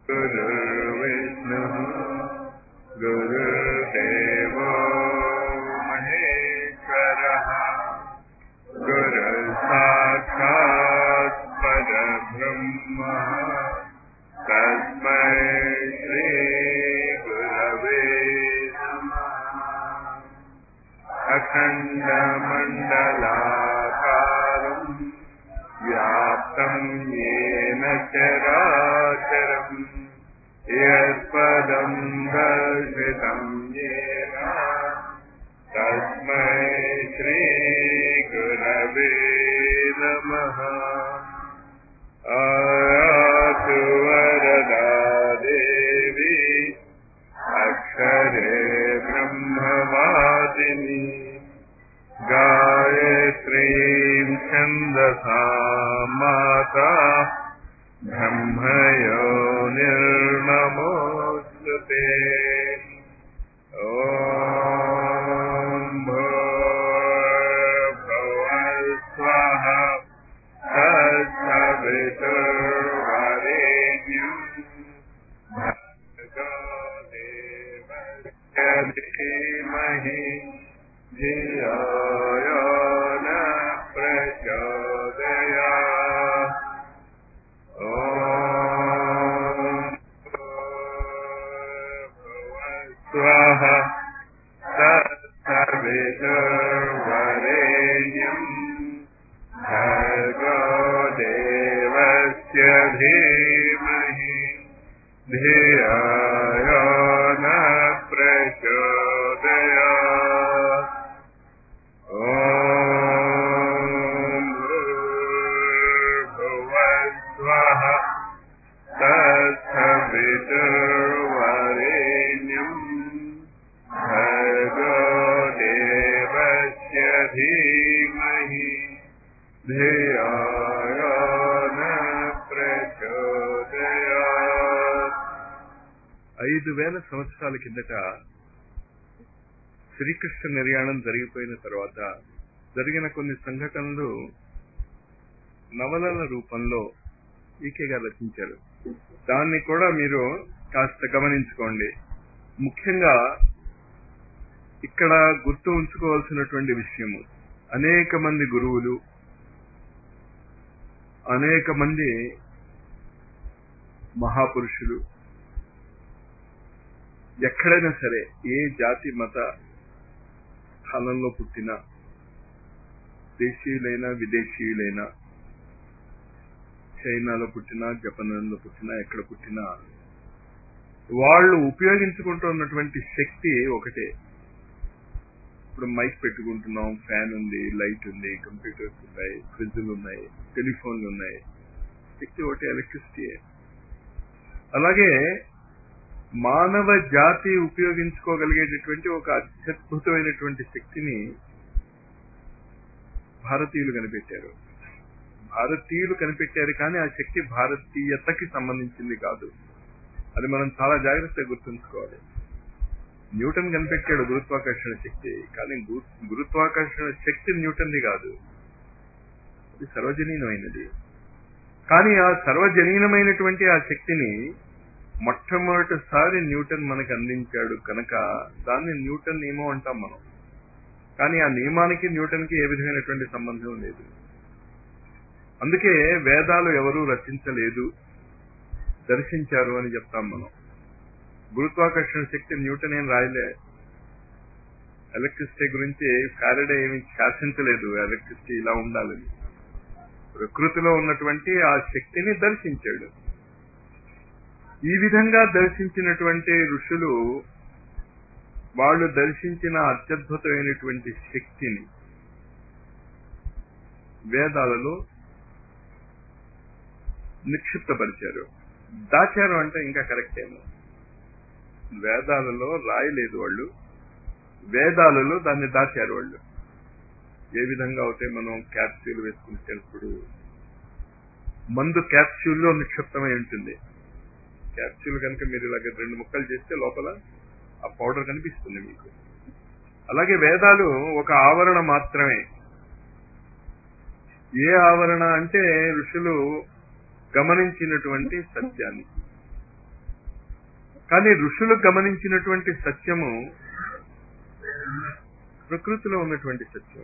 गुरुर्विष्णुः गुरुर्देवो महेश्वरः गुरुसाक्षात् परब्रह्म तस्मै श्रीगुरवे नमः अखण्डमण्डलाकारम् व्याप्तम् येन चराचरम् यत्पदम् दर्शितम् येन तस्मै श्रीगुरवे नमः आयातु वरदा देवी अक्षरे ब्रह्मवादिनी गायत्रीं छन्दसा माता ब्रह्मयो निर्नमोऽस्तु ते ॐ भूर्भुवस्वः तत्सवितुर्वरेण्यम् भर्गदेवस्य धीमहि धियो यो न प्रचोदया ॐ भुवस्वः तत्सवितुर्वरेण्यम् भर्गो देवस्य धीमहि धियो यो न प्रचोदयात् ॐ भूर्भुवस्वः तत्सवितुर्वरेण्यम् भर्गो देवस्य धीमहि धियो यो न ప్రచోదయాత్ ఐదు వేల సంవత్సరాల కిందట శ్రీకృష్ణ నిర్యాణం జరిగిపోయిన తర్వాత జరిగిన కొన్ని సంఘటనలు నవలల రూపంలో ఈకే గారు రచించారు దాన్ని కూడా మీరు కాస్త గమనించుకోండి ముఖ్యంగా ఇక్కడ గుర్తు ఉంచుకోవాల్సినటువంటి విషయము అనేక మంది గురువులు అనేక మంది మహాపురుషులు ఎక్కడైనా సరే ఏ జాతి మత స్థానంలో పుట్టినా దేశీయులైనా విదేశీయులైనా చైనాలో పుట్టినా జపాన్లో పుట్టినా ఎక్కడ పుట్టినా వాళ్ళు ఉపయోగించుకుంటున్నటువంటి శక్తి ఒకటే ఇప్పుడు మైక్ పెట్టుకుంటున్నాం ఫ్యాన్ ఉంది లైట్ ఉంది కంప్యూటర్స్ ఉన్నాయి ఫ్రిడ్జ్లు ఉన్నాయి టెలిఫోన్లు ఉన్నాయి శక్తి ఒకటి ఎలక్ట్రిసిటీ అలాగే మానవ జాతి ఉపయోగించుకోగలిగేటటువంటి ఒక అత్యద్భుతమైనటువంటి శక్తిని భారతీయులు కనిపెట్టారు భారతీయులు కనిపెట్టారు కానీ ఆ శక్తి భారతీయతకి సంబంధించింది కాదు అది మనం చాలా జాగ్రత్తగా గుర్తుంచుకోవాలి న్యూటన్ కనిపెట్టాడు గురుత్వాకర్షణ శక్తి కానీ గురుత్వాకర్షణ శక్తి న్యూటన్ది కాదు అది సర్వజనీనమైనది కానీ ఆ సర్వజనీనమైనటువంటి ఆ శక్తిని మొట్టమొదటిసారి న్యూటన్ మనకు అందించాడు కనుక దాన్ని న్యూటన్ నియమం అంటాం మనం కానీ ఆ నియమానికి న్యూటన్కి ఏ విధమైనటువంటి సంబంధం లేదు అందుకే వేదాలు ఎవరూ రచించలేదు దర్శించారు అని చెప్తాం మనం గురుత్వాకర్షణ శక్తి న్యూటన్ ఏం రాయలే ఎలక్ట్రిసిటీ గురించి ఫ్యారడే ఏమి శాసించలేదు ఎలక్ట్రిసిటీ ఇలా ఉండాలని ప్రకృతిలో ఉన్నటువంటి ఆ శక్తిని దర్శించాడు ఈ విధంగా దర్శించినటువంటి ఋషులు వాళ్ళు దర్శించిన అత్యద్భుతమైనటువంటి శక్తిని వేదాలలో నిక్షిప్తపరిచారు దాచారు అంటే ఇంకా కరెక్ట్ ఏమో వేదాలలో రాయలేదు వాళ్ళు వేదాలలో దాన్ని దాచారు వాళ్ళు ఏ విధంగా అయితే మనం క్యాప్సూల్ వేసుకుంటేప్పుడు మందు క్యాప్సూల్లో నిక్షిప్తమై ఉంటుంది క్యాప్సూల్ కనుక మీరు ఇలాగ రెండు ముక్కలు చేస్తే లోపల ఆ పౌడర్ కనిపిస్తుంది మీకు అలాగే వేదాలు ఒక ఆవరణ మాత్రమే ఏ ఆవరణ అంటే ఋషులు గమనించినటువంటి సత్యాన్ని కానీ ఋషులు గమనించినటువంటి సత్యము ప్రకృతిలో ఉన్నటువంటి సత్యం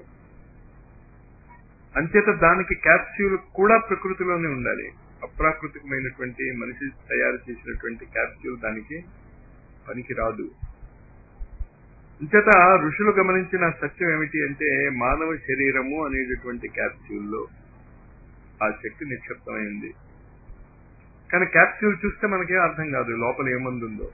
అంచేత దానికి క్యాప్స్యూల్ కూడా ప్రకృతిలోనే ఉండాలి అప్రాకృతికమైనటువంటి మనిషి తయారు చేసినటువంటి క్యాప్స్యూల్ దానికి పనికి రాదు అంచేత ఋషులు గమనించిన సత్యం ఏమిటి అంటే మానవ శరీరము అనేటటువంటి క్యాప్స్యూల్లో ఆ శక్తి నిక్షిప్తమైంది కానీ క్యాప్స్యూల్ చూస్తే మనకే అర్థం కాదు లోపల ఏమందుందో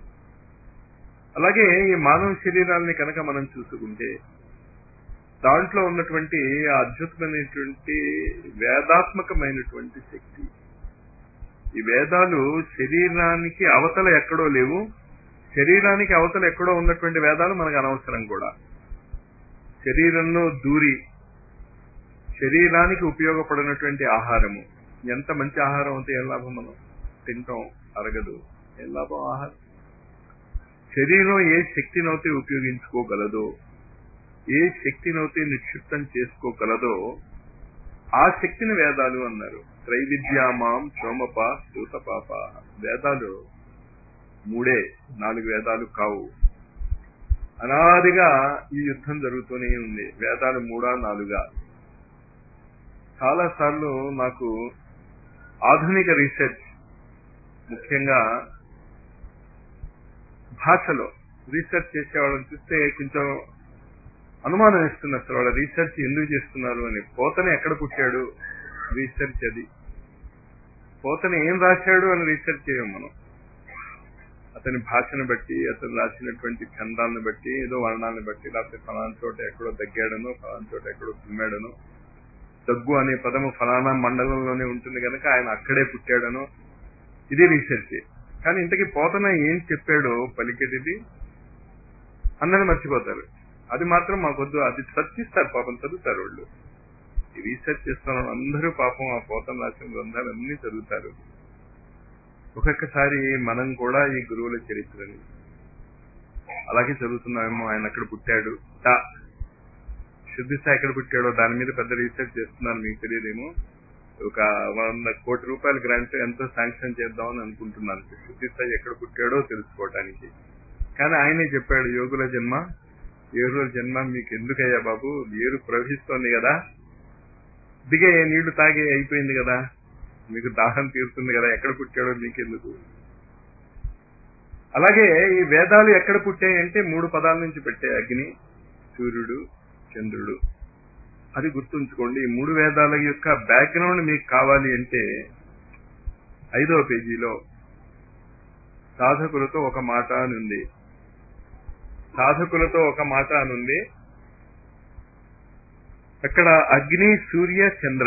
అలాగే ఈ మానవ శరీరాల్ని కనుక మనం చూసుకుంటే దాంట్లో ఉన్నటువంటి ఆ అద్భుతమైనటువంటి వేదాత్మకమైనటువంటి శక్తి ఈ వేదాలు శరీరానికి అవతల ఎక్కడో లేవు శరీరానికి అవతల ఎక్కడో ఉన్నటువంటి వేదాలు మనకు అనవసరం కూడా శరీరంలో దూరి శరీరానికి ఉపయోగపడినటువంటి ఆహారము ఎంత మంచి ఆహారం అయితే ఏం లాభం మనం తింటాం అరగదు ఏం లాభం ఆహారం శరీరం ఏ శక్తినైతే ఉపయోగించుకోగలదో ఏ శక్తినైతే నిక్షిప్తం చేసుకోగలదో ఆ శక్తిని వేదాలు అన్నారు త్రైవిద్యామాం సోమప సూతపాప వేదాలు మూడే నాలుగు వేదాలు కావు అనాదిగా ఈ యుద్ధం జరుగుతూనే ఉంది వేదాలు మూడా నాలుగా చాలా సార్లు నాకు ఆధునిక రీసెర్చ్ ముఖ్యంగా భాషలో రీసెర్చ్ చేసేవాళ్ళని చూస్తే కొంచెం అనుమానం ఇస్తుంది అసలు వాళ్ళ రీసెర్చ్ ఎందుకు చేస్తున్నారు అని పోతని ఎక్కడ పుట్టాడు రీసెర్చ్ అది పోతని ఏం రాశాడు అని రీసెర్చ్ చేయం మనం అతని భాషను బట్టి అతను రాసినటువంటి చందాలను బట్టి ఏదో వర్ణాలను బట్టి లేకపోతే ఫలానా చోట ఎక్కడో దగ్గాడనో ఫలానా చోట ఎక్కడో తుమ్మాడనో దగ్గు అనే పదము ఫలానా మండలంలోనే ఉంటుంది కనుక ఆయన అక్కడే పుట్టాడనో ఇది రీసెర్చ్ కానీ ఇంతకీ పోతన ఏం చెప్పాడో పలికేది అన్నది మర్చిపోతారు అది మాత్రం మాకొద్దు అది చర్చిస్తారు పాపం చదువుతారు వాళ్ళు ఈ రీసెర్చ్ చేస్తున్న అందరూ పాపం ఆ పోతం రాసిన గ్రంథాలు అన్ని చదువుతారు ఒక్కొక్కసారి మనం కూడా ఈ గురువుల చరిత్రని అలాగే చదువుతున్నామేమో ఆయన అక్కడ పుట్టాడు దా శుద్ధిస్థ ఎక్కడ పుట్టాడో దాని మీద పెద్ద రీసెర్చ్ చేస్తున్నారు మీకు తెలియదేమో ఒక వంద కోటి రూపాయల గ్రాంట్ ఎంతో శాంక్షన్ చేద్దామని అనుకుంటున్నాను శుద్ధిస్థాయి ఎక్కడ పుట్టాడో తెలుసుకోవటానికి కానీ ఆయనే చెప్పాడు యోగుల జన్మ ఏరుల జన్మ మీకు ఎందుకయ్యా బాబు ఏరు ప్రవహిస్తోంది కదా దిగే నీళ్లు తాగే అయిపోయింది కదా మీకు దాహం తీరుతుంది కదా ఎక్కడ పుట్టాడో మీకెందుకు అలాగే ఈ వేదాలు ఎక్కడ పుట్టాయి అంటే మూడు పదాల నుంచి పెట్టాయి అగ్ని సూర్యుడు చంద్రుడు అది గుర్తుంచుకోండి ఈ మూడు వేదాల యొక్క బ్యాక్గ్రౌండ్ మీకు కావాలి అంటే ఐదవ పేజీలో సాధకులతో ఒక మాట అని ఉంది సాధకులతో ఒక మాట అనుంది అక్కడ అగ్ని సూర్య చంద్ర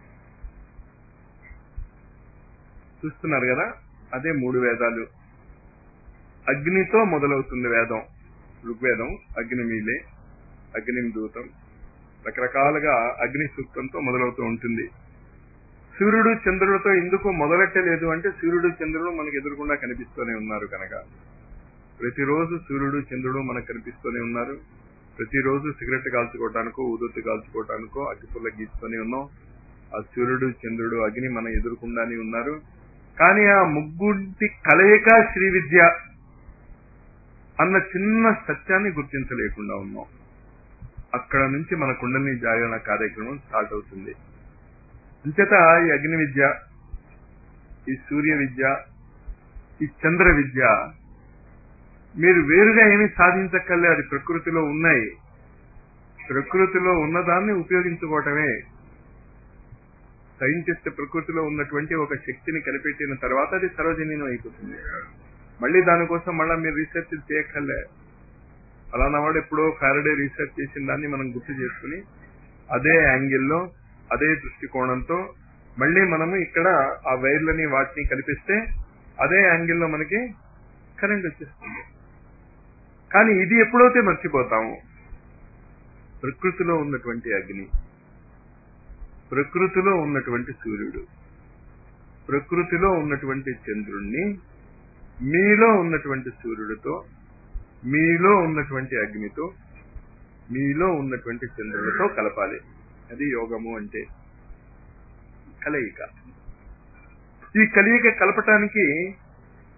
చూస్తున్నారు కదా అదే మూడు వేదాలు అగ్నితో మొదలవుతుంది వేదం ఋగ్వేదం అగ్ని మీలే అగ్ని దూతం రకరకాలుగా అగ్ని సూక్తంతో మొదలవుతూ ఉంటుంది సూర్యుడు చంద్రుడితో ఎందుకు మొదలెట్టలేదు అంటే సూర్యుడు చంద్రుడు మనకు ఎదురుకుండా కనిపిస్తూనే ఉన్నారు కనుక ప్రతిరోజు సూర్యుడు చంద్రుడు మనకు కనిపిస్తూనే ఉన్నారు ప్రతిరోజు సిగరెట్ కాల్చుకోవటానికో ఊదొత్తి కాల్చుకోవటానికో అగ్గిపుల్ల గీస్తూనే ఉన్నాం ఆ సూర్యుడు చంద్రుడు అగ్ని మన ఎదురుకుండానే ఉన్నారు కానీ ఆ ముగ్గుంటి కలయిక శ్రీ విద్య అన్న చిన్న సత్యాన్ని గుర్తించలేకుండా ఉన్నాం అక్కడ నుంచి మన కుండలిని జాగరణ కార్యక్రమం స్టార్ట్ అవుతుంది అంచేత ఈ అగ్ని విద్య ఈ సూర్య విద్య ఈ చంద్ర విద్య మీరు వేరుగా ఏమీ సాధించక్కర్లే అది ప్రకృతిలో ఉన్నాయి ప్రకృతిలో ఉన్నదాన్ని ఉపయోగించుకోవటమే సైంటిస్ట్ ప్రకృతిలో ఉన్నటువంటి ఒక శక్తిని కనిపెట్టిన తర్వాత అది సర్వజనీయం అయిపోతుంది మళ్ళీ దానికోసం మళ్ళీ మీరు రీసెర్చ్ చేయక్కర్లే ఫలానా వాడు ఎప్పుడో ఫారడే రీసెర్చ్ చేసిన దాన్ని మనం గుర్తు చేసుకుని అదే యాంగిల్లో అదే దృష్టికోణంతో మళ్ళీ మనము ఇక్కడ ఆ వైర్లని వాటిని కల్పిస్తే అదే యాంగిల్లో మనకి కరెంట్ వచ్చేస్తుంది కానీ ఇది ఎప్పుడైతే మర్చిపోతాము ప్రకృతిలో ఉన్నటువంటి అగ్ని ప్రకృతిలో ఉన్నటువంటి సూర్యుడు ప్రకృతిలో ఉన్నటువంటి చంద్రుణ్ణి మీలో ఉన్నటువంటి సూర్యుడితో మీలో ఉన్నటువంటి అగ్నితో మీలో ఉన్నటువంటి చంద్రుడితో కలపాలి అది యోగము అంటే కలయిక ఈ కలియిక కలపటానికి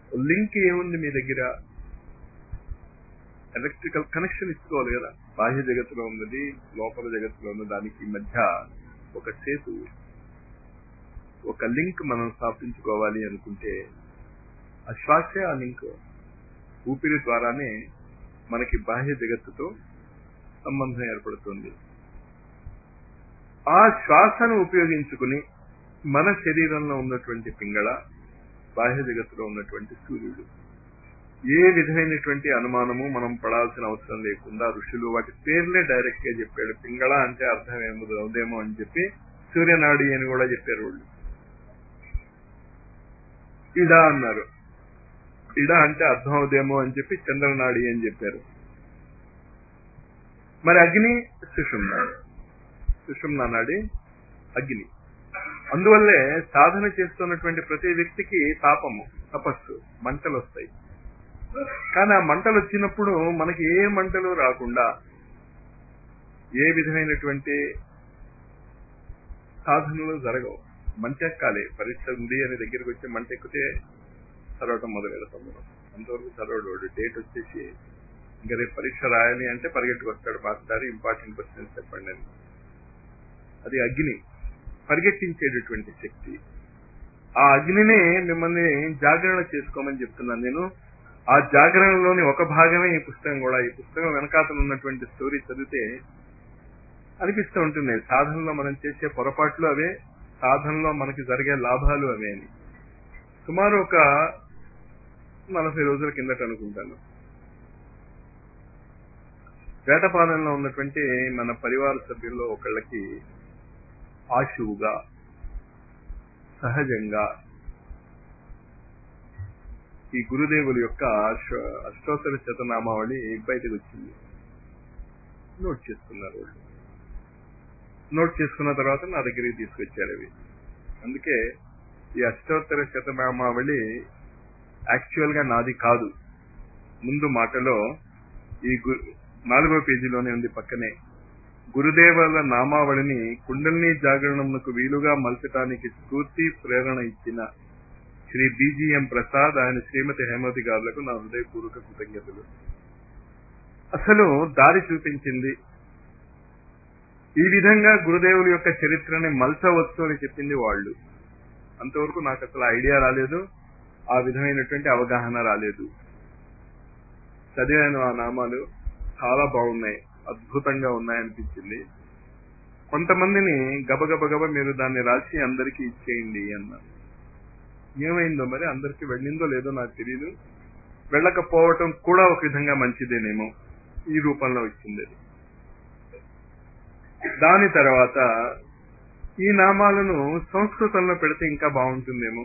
లింక్ ఏముంది మీ దగ్గర ఎలక్ట్రికల్ కనెక్షన్ ఇచ్చుకోవాలి కదా బాహ్య జగత్తులో ఉన్నది లోపల జగత్తులో ఉన్న దానికి మధ్య ఒక సేతు ఒక లింక్ మనం స్థాపించుకోవాలి అనుకుంటే ఆ శ్వాసే ఆ లింక్ ఊపిరి ద్వారానే మనకి బాహ్య జగత్తుతో సంబంధం ఏర్పడుతుంది ఆ శ్వాసను ఉపయోగించుకుని మన శరీరంలో ఉన్నటువంటి పింగళ బాహ్య జగత్తులో ఉన్నటువంటి సూర్యుడు ఏ విధమైనటువంటి అనుమానము మనం పడాల్సిన అవసరం లేకుండా ఋషులు వాటి పేర్లే డైరెక్ట్ గా చెప్పాడు పింగళ అంటే అర్థం ఏమో అవుదేమో అని చెప్పి సూర్యనాడి అని కూడా చెప్పారు వాళ్ళు ఇడ అన్నారు ఇడ అంటే అర్థం అవుదేమో అని చెప్పి చంద్రనాడి అని చెప్పారు మరి అగ్ని సుషుమ్న సుషుమ్న నాడి అగ్ని అందువల్లే సాధన చేస్తున్నటువంటి ప్రతి వ్యక్తికి తాపము తపస్సు మంటలు వస్తాయి కానీ ఆ మంటలు వచ్చినప్పుడు మనకి ఏ మంటలు రాకుండా ఏ విధమైనటువంటి సాధనలు జరగవు మంట ఎక్కాలి పరీక్ష ఉంది అని దగ్గరికి వచ్చి మంట ఎక్కితే చదవటం మొదలు పెడతాం మనం అంతవరకు చదవడు డేట్ వచ్చేసి ఇంకా రేపు పరీక్ష రాయాలి అంటే పరిగెట్టుకొస్తాడు మాస్టర్ ఇంపార్టెంట్ క్వశ్చన్స్ చెప్పండి అని అది అగ్ని పరిగెట్టించేటటువంటి శక్తి ఆ అగ్నినే మిమ్మల్ని జాగరణ చేసుకోమని చెప్తున్నాను నేను ఆ జాగరణలోని ఒక భాగమే ఈ పుస్తకం కూడా ఈ పుస్తకం వెనకాతలు ఉన్నటువంటి స్టోరీ చదివితే అనిపిస్తూ ఉంటుంది సాధనలో మనం చేసే పొరపాట్లు అవే సాధనలో మనకి జరిగే లాభాలు అవే అని సుమారు ఒక నలభై రోజుల కిందట అనుకుంటాను వేటపాలెంలో ఉన్నటువంటి మన పరివార సభ్యుల్లో ఒకళ్ళకి ఆశువుగా సహజంగా ఈ గురుదేవుల యొక్క అష్టోత్తర శతనామావళి బయటకు వచ్చింది నోట్ చేసుకున్నారు వాళ్ళు నోట్ చేసుకున్న తర్వాత నా దగ్గరికి తీసుకొచ్చారు అవి అందుకే ఈ అష్టోత్తర శతనామావళి యాక్చువల్ గా నాది కాదు ముందు మాటలో ఈ నాలుగో పేజీలోనే ఉంది పక్కనే గురుదేవుల నామావళిని కుండలిని జాగరణమునకు వీలుగా మలచటానికి స్ఫూర్తి ప్రేరణ ఇచ్చిన శ్రీ బీజీఎం ప్రసాద్ ఆయన శ్రీమతి హేమవతి గారులకు నా హృదయపూర్వక కృతజ్ఞతలు అసలు దారి చూపించింది ఈ విధంగా గురుదేవుల యొక్క చరిత్రని మలచవచ్చు అని చెప్పింది వాళ్ళు అంతవరకు నాకు అసలు ఐడియా రాలేదు ఆ విధమైనటువంటి అవగాహన రాలేదు చదివాను ఆ నామాలు చాలా బాగున్నాయి అద్భుతంగా ఉన్నాయనిపించింది కొంతమందిని గబగబ గబ మీరు దాన్ని రాసి అందరికీ ఇచ్చేయండి అన్నారు ఏమైందో మరి అందరికి వెళ్ళిందో లేదో నాకు తెలియదు వెళ్ళకపోవటం కూడా ఒక విధంగా మంచిదేనేమో ఈ రూపంలో వచ్చింది దాని తర్వాత ఈ నామాలను సంస్కృతంలో పెడితే ఇంకా బాగుంటుందేమో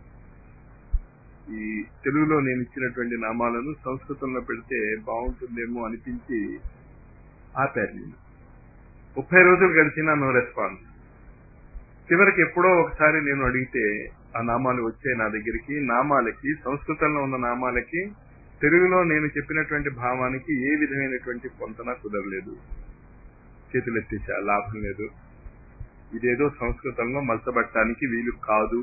ఈ తెలుగులో నేను ఇచ్చినటువంటి నామాలను సంస్కృతంలో పెడితే బాగుంటుందేమో అనిపించి ఆపారు నేను ముప్పై రోజులు గడిచినా నో రెస్పాన్స్ చివరికి ఎప్పుడో ఒకసారి నేను అడిగితే ఆ నామాలు వచ్చాయి నా దగ్గరికి నామాలకి సంస్కృతంలో ఉన్న నామాలకి తెలుగులో నేను చెప్పినటువంటి భావానికి ఏ విధమైనటువంటి పొంతన కుదరలేదు చేతులెత్తేసా లాభం లేదు ఇదేదో సంస్కృతంలో మలచబట్టడానికి వీలు కాదు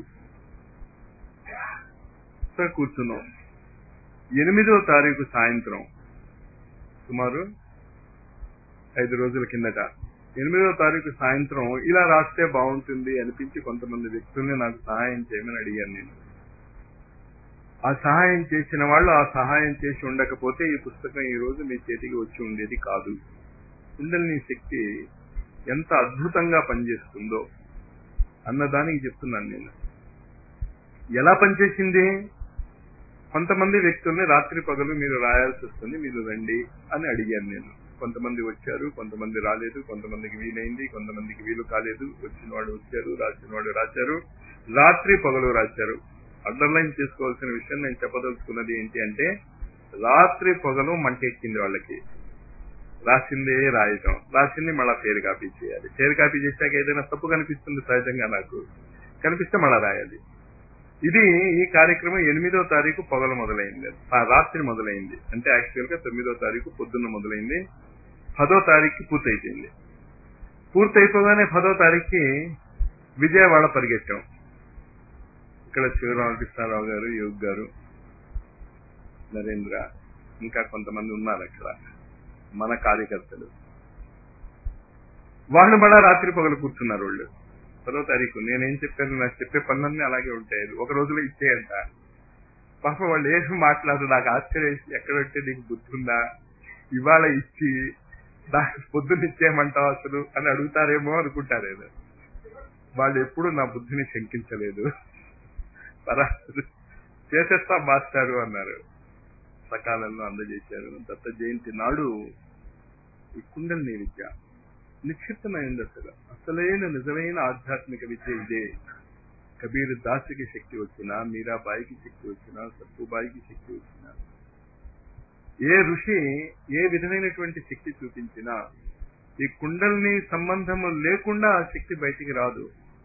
సార్ కూర్చున్నాం ఎనిమిదో తారీఖు సాయంత్రం సుమారు ఐదు రోజుల కిందట ఎనిమిదో తారీఖు సాయంత్రం ఇలా రాస్తే బాగుంటుంది అనిపించి కొంతమంది వ్యక్తుల్ని నాకు సహాయం చేయమని అడిగాను నేను ఆ సహాయం చేసిన వాళ్ళు ఆ సహాయం చేసి ఉండకపోతే ఈ పుస్తకం ఈ రోజు మీ చేతికి వచ్చి ఉండేది కాదు కుండలిని శక్తి ఎంత అద్భుతంగా పనిచేస్తుందో అన్నదానికి చెప్తున్నాను నేను ఎలా పనిచేసింది కొంతమంది వ్యక్తుల్ని రాత్రి పగలు మీరు రాయాల్సి వస్తుంది మీరు రండి అని అడిగాను నేను కొంతమంది వచ్చారు కొంతమంది రాలేదు కొంతమందికి వీలైంది కొంతమందికి వీలు కాలేదు వచ్చిన వాడు వచ్చారు రాసిన వాడు రాశారు రాత్రి పగలు రాశారు అండర్లైన్ చేసుకోవాల్సిన విషయం నేను చెప్పదలుచుకున్నది ఏంటి అంటే రాత్రి పగలు మంటెక్కింది వాళ్ళకి రాసిందే రాయటం రాసింది మళ్ళా పేరు కాపీ చేయాలి పేరు కాపీ చేశాక ఏదైనా తప్పు కనిపిస్తుంది సహజంగా నాకు కనిపిస్తే మళ్ళా రాయాలి ఇది ఈ కార్యక్రమం ఎనిమిదో తారీఖు పొగలు మొదలైంది రాత్రి మొదలైంది అంటే యాక్చువల్ గా తొమ్మిదో తారీఖు పొద్దున్న మొదలైంది పదో తారీఖుకి పూర్తయిపోయింది పూర్తయిపోగానే పదో తారీఖుకి విజయవాడ పరిగెట్టాం ఇక్కడ శివరామకృష్ణారావు గారు యోగ్ గారు నరేంద్ర ఇంకా కొంతమంది ఉన్నారు అక్కడ మన కార్యకర్తలు వాళ్ళు కూడా రాత్రి పగలు కూర్చున్నారు వాళ్ళు పదో తారీఖు నేనేం చెప్పాను నాకు చెప్పే పనులన్నీ అలాగే ఉంటాయి ఒక రోజులో ఇచ్చేయంట పాప వాళ్ళు ఏం మాట్లాడు నాకు ఆశ్చర్యం ఎక్కడంటే నీకు బుద్ధి ఉందా ఇవాళ ఇచ్చి దానికి పొద్దున్న ఇచ్చేయమంటావు అసలు అని అడుగుతారేమో అనుకుంటారు ఏదో వాళ్ళు ఎప్పుడు నా బుద్ధిని శంకించలేదు పరాశరు చేసేస్తా మాస్టారు అన్నారు సకాలంలో అందజేశారు దత్త జయంతి నాడు ఈ కుండలిని విద్య నిక్షిప్తమైంది అసలు అసలైన నిజమైన ఆధ్యాత్మిక విద్య ఇదే కబీర్ దాసుకి శక్తి వచ్చినా మీరాబాయికి శక్తి వచ్చినా సత్తుబాయికి శక్తి వచ్చినా ఏ ఋషి ఏ విధమైనటువంటి శక్తి చూపించినా ఈ కుండల్ని సంబంధము లేకుండా ఆ శక్తి బయటికి రాదు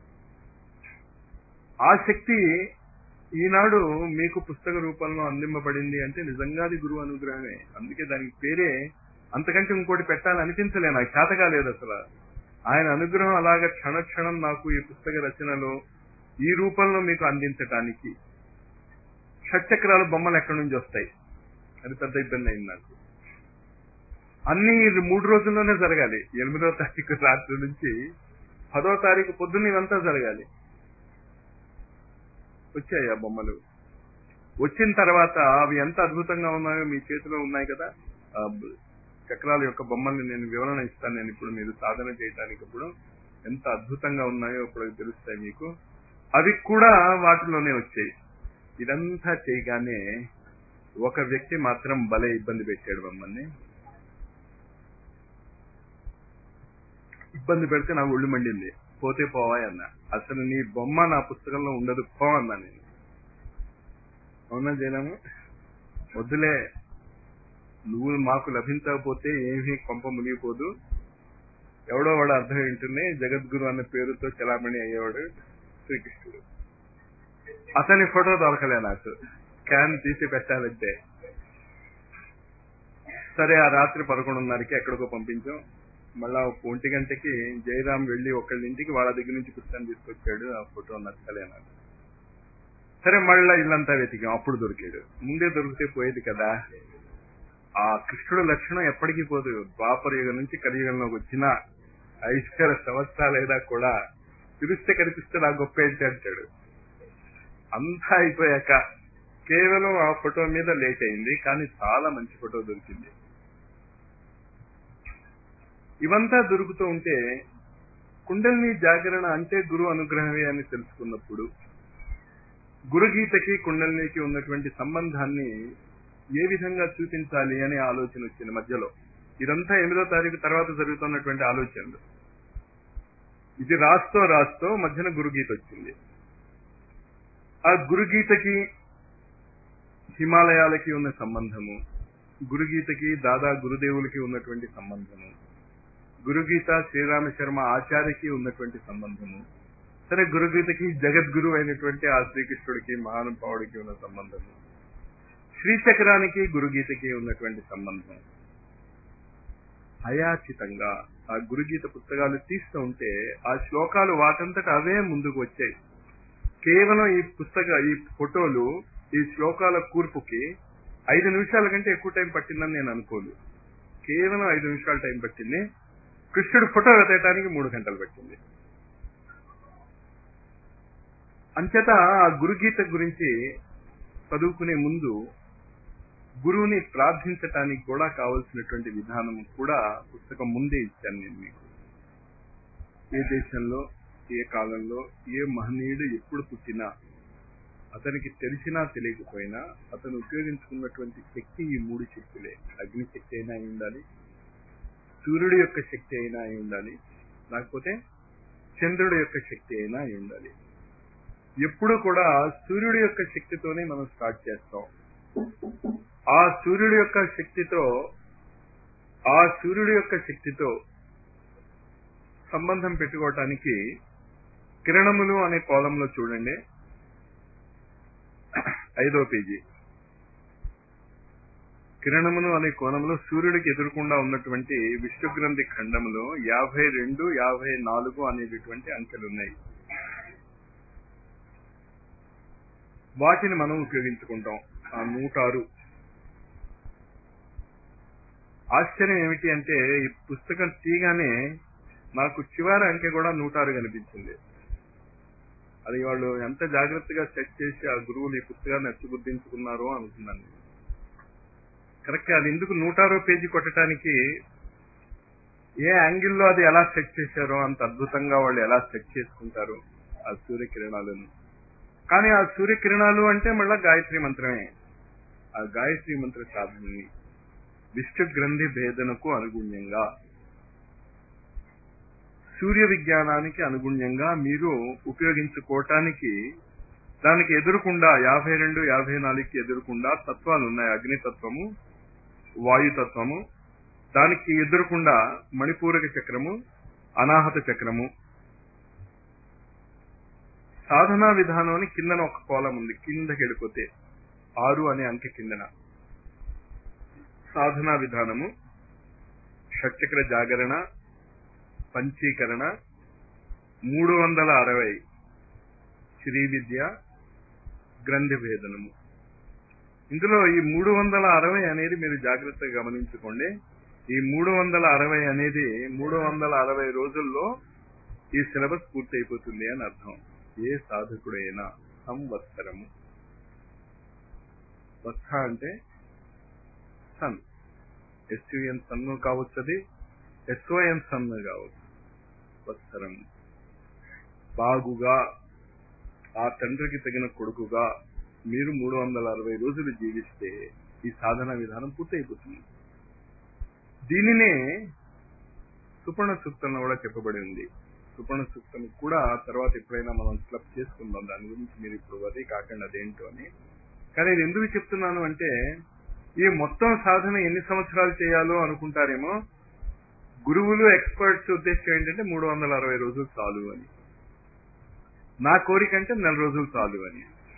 ఆ శక్తి ఈనాడు మీకు పుస్తక రూపంలో అందింపబడింది అంటే నిజంగా అది గురువు అనుగ్రహమే అందుకే దానికి పేరే అంతకంటే ఇంకోటి పెట్టాలని అనిపించలే నాకు చేతగా లేదు అసలు ఆయన అనుగ్రహం అలాగ క్షణ క్షణం నాకు ఈ పుస్తక రచనలో ఈ రూపంలో మీకు అందించటానికి షట్చక్రాల బొమ్మలు ఎక్కడి నుంచి వస్తాయి అది పెద్ద ఇబ్బంది అయింది నాకు అన్ని మూడు రోజుల్లోనే జరగాలి ఎనిమిదో తారీఖు రాత్రి నుంచి పదో తారీఖు పొద్దున్న ఇవంతా జరగాలి వచ్చాయి ఆ బొమ్మలు వచ్చిన తర్వాత అవి ఎంత అద్భుతంగా ఉన్నాయో మీ చేతిలో ఉన్నాయి కదా ఆ చక్రాల యొక్క బొమ్మల్ని నేను వివరణ ఇస్తాను నేను ఇప్పుడు మీరు సాధన చేయడానికి ఇప్పుడు ఎంత అద్భుతంగా ఉన్నాయో ఇప్పుడు తెలుస్తాయి మీకు అవి కూడా వాటిలోనే వచ్చాయి ఇదంతా చేయగానే ఒక వ్యక్తి మాత్రం భలే ఇబ్బంది పెట్టాడు మమ్మల్ని ఇబ్బంది పెడితే నాకు ఒళ్ళు మండింది పోతే పోవాయి అన్న అసలు నీ బొమ్మ నా పుస్తకంలో ఉండదు పో అన్నా నేను అవునా జయరాము వద్దులే నువ్వు మాకు లభించకపోతే ఏమీ కొంప మునిగిపోదు ఎవడో వాడు అర్థం ఏంటనే జగద్గురు అన్న పేరుతో చలామణి అయ్యేవాడు శ్రీకృష్ణుడు అతని ఫోటో దొరకలే నాకు స్కాన్ తీసి పెట్టాలంటే సరే ఆ రాత్రి పదకొండున్నరకి ఎక్కడికో పంపించాం మళ్ళా ఒంటి గంటకి జయరాం వెళ్లి ఒకళ్ళ ఇంటికి వాళ్ళ దగ్గర నుంచి పుస్తకం తీసుకొచ్చాడు ఆ ఫోటో నచ్చలే నాకు సరే మళ్ళా ఇల్లంతా వెతికాం అప్పుడు దొరికాడు ముందే దొరికితే పోయేది కదా ఆ కృష్ణుడు లక్షణం ఎప్పటికీ పోదు ద్వాపర యుగం నుంచి కలియుగంలోకి వచ్చిన ఐదు వేల సంవత్సరాలైనా కూడా పిలిస్తే కనిపిస్తే నా గొప్ప ఏంటి అంటాడు అంతా అయిపోయాక కేవలం ఆ ఫోటో మీద లేట్ అయింది కానీ చాలా మంచి ఫోటో దొరికింది ఇవంతా దొరుకుతూ ఉంటే కుండలిని జాగరణ అంటే గురు అనుగ్రహమే అని తెలుసుకున్నప్పుడు గురుగీతకి కుండలినికి ఉన్నటువంటి సంబంధాన్ని ఏ విధంగా చూపించాలి అనే ఆలోచన వచ్చింది మధ్యలో ఇదంతా ఎనిమిదో తారీఖు తర్వాత జరుగుతున్నటువంటి ఆలోచనలు ఇది రాస్తూ రాస్తూ మధ్యన గురుగీత వచ్చింది ఆ గురుగీతకి హిమాలయాలకి ఉన్న సంబంధము గురుగీతకి దాదా గురుదేవులకి ఉన్నటువంటి సంబంధము గురుగీత శ్రీరామ శర్మ ఆచార్యకి ఉన్నటువంటి సంబంధము సరే గురుగీతకి జగద్గురు అయినటువంటి ఆ శ్రీకృష్ణుడికి మహానుభావుడికి ఉన్న సంబంధము శ్రీచక్రానికి గురుగీతకి ఉన్నటువంటి సంబంధం అయాచితంగా ఆ గురుగీత పుస్తకాలు తీస్తూ ఉంటే ఆ శ్లోకాలు వాటంతట అవే ముందుకు వచ్చాయి కేవలం ఈ పుస్తక ఈ ఫోటోలు ఈ శ్లోకాల కూర్పుకి ఐదు నిమిషాల కంటే ఎక్కువ టైం పట్టిందని నేను అనుకోను కేవలం ఐదు నిమిషాల టైం పట్టింది కృష్ణుడు ఫోటో వెతకడానికి మూడు గంటలు పట్టింది అంచేత ఆ గురుగీత గురించి చదువుకునే ముందు గురువుని ప్రార్థించటానికి కూడా కావలసినటువంటి విధానం కూడా పుస్తకం ముందే ఇచ్చాను నేను మీకు ఏ దేశంలో ఏ కాలంలో ఏ మహనీయుడు ఎప్పుడు పుట్టినా అతనికి తెలిసినా తెలియకపోయినా అతను ఉపయోగించుకున్నటువంటి శక్తి ఈ మూడు శక్తులే అగ్ని శక్తి అయినా అయి ఉండాలి సూర్యుడి యొక్క శక్తి అయినా అయి ఉండాలి లేకపోతే చంద్రుడి యొక్క శక్తి అయినా అయి ఉండాలి ఎప్పుడు కూడా సూర్యుడి యొక్క శక్తితోనే మనం స్టార్ట్ చేస్తాం ఆ సూర్యుడి యొక్క శక్తితో ఆ సూర్యుడి యొక్క శక్తితో సంబంధం పెట్టుకోవటానికి కిరణములు అనే కోలంలో చూడండి ఐదో పేజీ కిరణములు అనే కోణంలో సూర్యుడికి ఎదురకుండా ఉన్నటువంటి విష్ణుగ్రంథి ఖండములో యాభై రెండు యాభై నాలుగు అనేటటువంటి అంకెలు ఉన్నాయి వాటిని మనం ఉపయోగించుకుంటాం ఆ నూట ఆరు ఆశ్చర్యం ఏమిటి అంటే ఈ పుస్తకం తీయగానే నాకు చివరి అంకె కూడా నూట ఆరు కనిపించింది అది వాళ్ళు ఎంత జాగ్రత్తగా సెట్ చేసి ఆ గురువులు ఈ పుస్తకాన్ని ఎత్తు గుర్తించుకున్నారో అనుకున్నాను నేను. కరెక్ట్ అది ఎందుకు నూట ఆరో పేజీ కొట్టడానికి ఏ యాంగిల్లో అది ఎలా సెట్ చేశారో అంత అద్భుతంగా వాళ్ళు ఎలా సెట్ చేసుకుంటారు ఆ సూర్యకిరణాలను కానీ ఆ సూర్యకిరణాలు అంటే మళ్ళా గాయత్రి మంత్రమే ఆ గాయత్రి మంత్ర సాధనని విష్ణు గ్రంథి భేదనకు అనుగుణ్యంగా సూర్య విజ్ఞానానికి అనుగుణ్యంగా మీరు ఉపయోగించుకోవటానికి దానికి ఎదురుకుండా యాభై రెండు యాభై నాలుగుకి ఎదురుకుండా తత్వాలు ఉన్నాయి అగ్నితత్వము వాయుతత్వము దానికి ఎదురుకుండా మణిపూరక చక్రము అనాహత చక్రము సాధనా విధానం అని కిందన ఒక కోలం ఉంది కిందకి వెళ్ళిపోతే ఆరు అనే అంకె కిందన సాధనా విధానము షట్చక్ర జాగరణ పంచీకరణ మూడు వందల అరవై శ్రీ విద్య గ్రంథి భేదనము ఇందులో ఈ మూడు వందల అరవై అనేది మీరు జాగ్రత్తగా గమనించుకోండి ఈ మూడు వందల అరవై అనేది మూడు వందల అరవై రోజుల్లో ఈ సిలబస్ పూర్తి అయిపోతుంది అని అర్థం ఏ సాధకుడైనా సంవత్సరము వత్స అంటే సన్ ఎస్యుఎన్ సన్ కావచ్చు అది ఎస్ఓఎన్ సన్ కావచ్చు వత్సరం బాగుగా ఆ తండ్రికి తగిన కొడుకుగా మీరు మూడు వందల అరవై రోజులు జీవిస్తే ఈ సాధన విధానం పూర్తయిపోతుంది దీనినే సుపర్ణ సూక్తంలో కూడా చెప్పబడి ఉంది సుపర్ణ సూక్తం కూడా తర్వాత ఎప్పుడైనా మనం క్లబ్ చేసుకుందాం దాని గురించి మీరు ఇప్పుడు అదే కాకుండా అదేంటో అని కానీ ఇది ఎందుకు చెప్తున్నాను అంటే ఈ మొత్తం సాధన ఎన్ని సంవత్సరాలు చేయాలో అనుకుంటారేమో గురువులు ఎక్స్పర్ట్స్ ఉద్దేశం ఏంటంటే మూడు వందల అరవై రోజులు చాలు అని నా కోరిక అంటే నెల రోజులు చాలు అని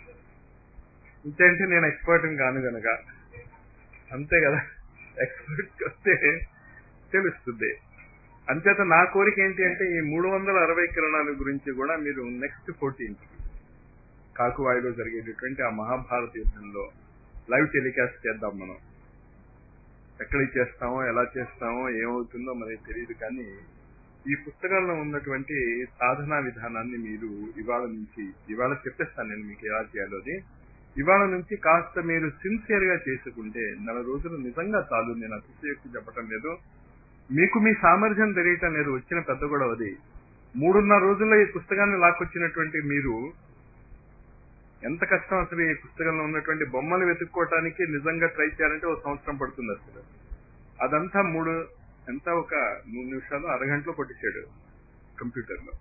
ఇంకంటే నేను ఎక్స్పర్ట్ కాను గనక అంతే కదా ఎక్స్పర్ట్ వస్తే తెలుస్తుంది అంచేత నా కోరిక ఏంటి అంటే ఈ మూడు వందల అరవై కిరణాల గురించి కూడా మీరు నెక్స్ట్ ఫోర్టీన్త్ కాకువాయిలో జరిగేటటువంటి ఆ మహాభారత యుద్ధంలో లైవ్ టెలికాస్ట్ చేద్దాం మనం ఎక్కడికి చేస్తామో ఎలా చేస్తామో ఏమవుతుందో మనకి తెలియదు కానీ ఈ పుస్తకాల్లో ఉన్నటువంటి సాధనా విధానాన్ని మీరు ఇవాళ నుంచి ఇవాళ చెప్పేస్తాను నేను మీకు ఎలా చేయాలో అది ఇవాళ నుంచి కాస్త మీరు సిన్సియర్ గా చేసుకుంటే నెల రోజులు నిజంగా చాలు నేను అతిశయోక్తి చెప్పటం లేదు మీకు మీ సామర్థ్యం తెలియటం లేదు వచ్చిన పెద్ద గొడవ అది మూడున్నర రోజుల్లో ఈ పుస్తకాన్ని లాక్కొచ్చినటువంటి మీరు ఎంత కష్టం అసలు ఈ పుస్తకంలో ఉన్నటువంటి బొమ్మలు వెతుక్కోవటానికి నిజంగా ట్రై చేయాలంటే ఒక సంవత్సరం పడుతుంది అసలు అదంతా మూడు ఎంత ఒక మూడు నిమిషాలు అరగంటలో కొట్టేశాడు కంప్యూటర్ లో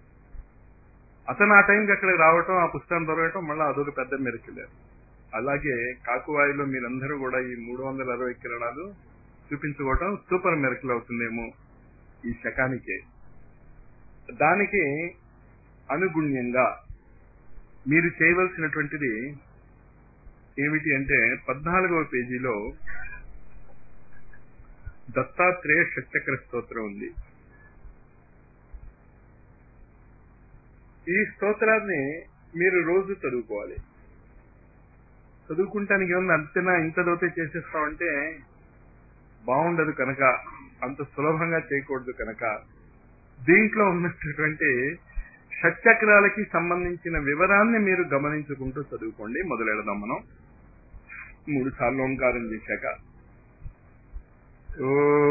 అతను ఆ టైంకి అక్కడికి రావటం ఆ పుస్తకం దొరకటం మళ్ళీ అదొక పెద్ద మెరుకులే అలాగే కాకువాయిలో మీరందరూ కూడా ఈ మూడు వందల అరవై కిరణాలు చూపించుకోవటం సూపర్ మెరుకులు అవుతుందేమో ఈ శకానికే దానికి అనుగుణ్యంగా మీరు చేయవలసినటువంటిది ఏమిటి అంటే పద్నాలుగవ పేజీలో దత్తాత్రేయ షట్చక్ర స్తోత్రం ఉంది ఈ స్తోత్రాన్ని మీరు రోజు చదువుకోవాలి చదువుకుంటానికి ఏమన్నా అంతేనా ఇంత దోతే చేసేస్తామంటే బాగుండదు కనుక అంత సులభంగా చేయకూడదు కనుక దీంట్లో ఉన్నటువంటి షట్చక్రాలకి సంబంధించిన వివరాన్ని మీరు గమనించుకుంటూ చదువుకోండి మొదలెడదాం మనం మూడు సార్లు ఓంకారం చేశాక ఓ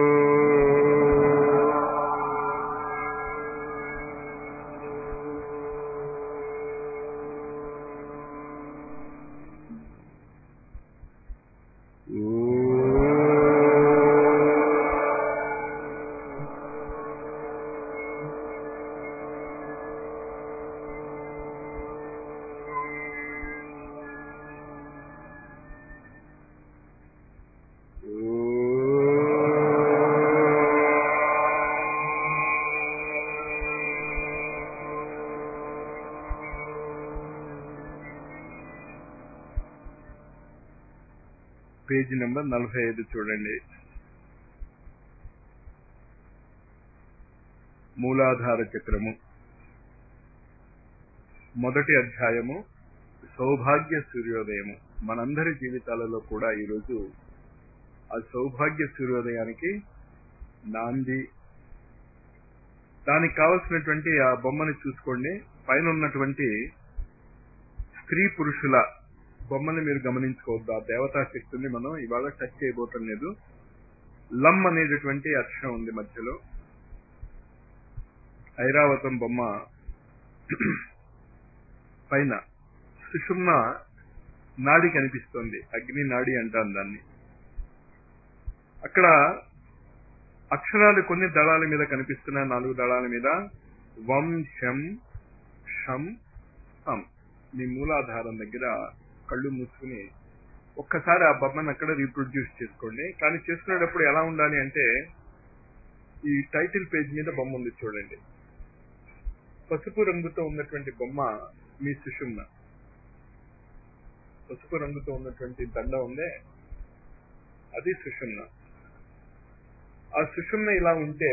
పేజీ నెంబర్ నలభై ఐదు చూడండి మూలాధార చక్రము మొదటి అధ్యాయము సౌభాగ్య సూర్యోదయము మనందరి జీవితాలలో కూడా ఈరోజు ఆ సౌభాగ్య సూర్యోదయానికి నాంది దానికి కావలసినటువంటి ఆ బొమ్మని చూసుకోండి పైన ఉన్నటువంటి స్త్రీ పురుషుల బొమ్మని మీరు గమనించుకోవద్దు ఆ దేవతా శక్తుల్ని మనం ఇవాళ టచ్ చేయబోటం లేదు లమ్ అనేటటువంటి అక్షరం ఉంది మధ్యలో ఐరావతం బొమ్మ పైన సుషుమ్న నాడి కనిపిస్తోంది అగ్ని నాడి అంటాను దాన్ని అక్కడ అక్షరాలు కొన్ని దళాల మీద కనిపిస్తున్నాయి నాలుగు దళాల మీద వం శం షం సం మీ మూలాధారం దగ్గర కళ్ళు మూసుకుని ఒక్కసారి ఆ బొమ్మను అక్కడ రీప్రొడ్యూస్ చేసుకోండి కానీ చేసుకునేటప్పుడు ఎలా ఉండాలి అంటే ఈ టైటిల్ పేజ్ మీద బొమ్మ ఉంది చూడండి పసుపు రంగుతో ఉన్నటువంటి బొమ్మ మీ సుషుమ్న పసుపు రంగుతో ఉన్నటువంటి దండ ఉందే అది సుషుమ్న ఆ సుషుమ్న ఇలా ఉంటే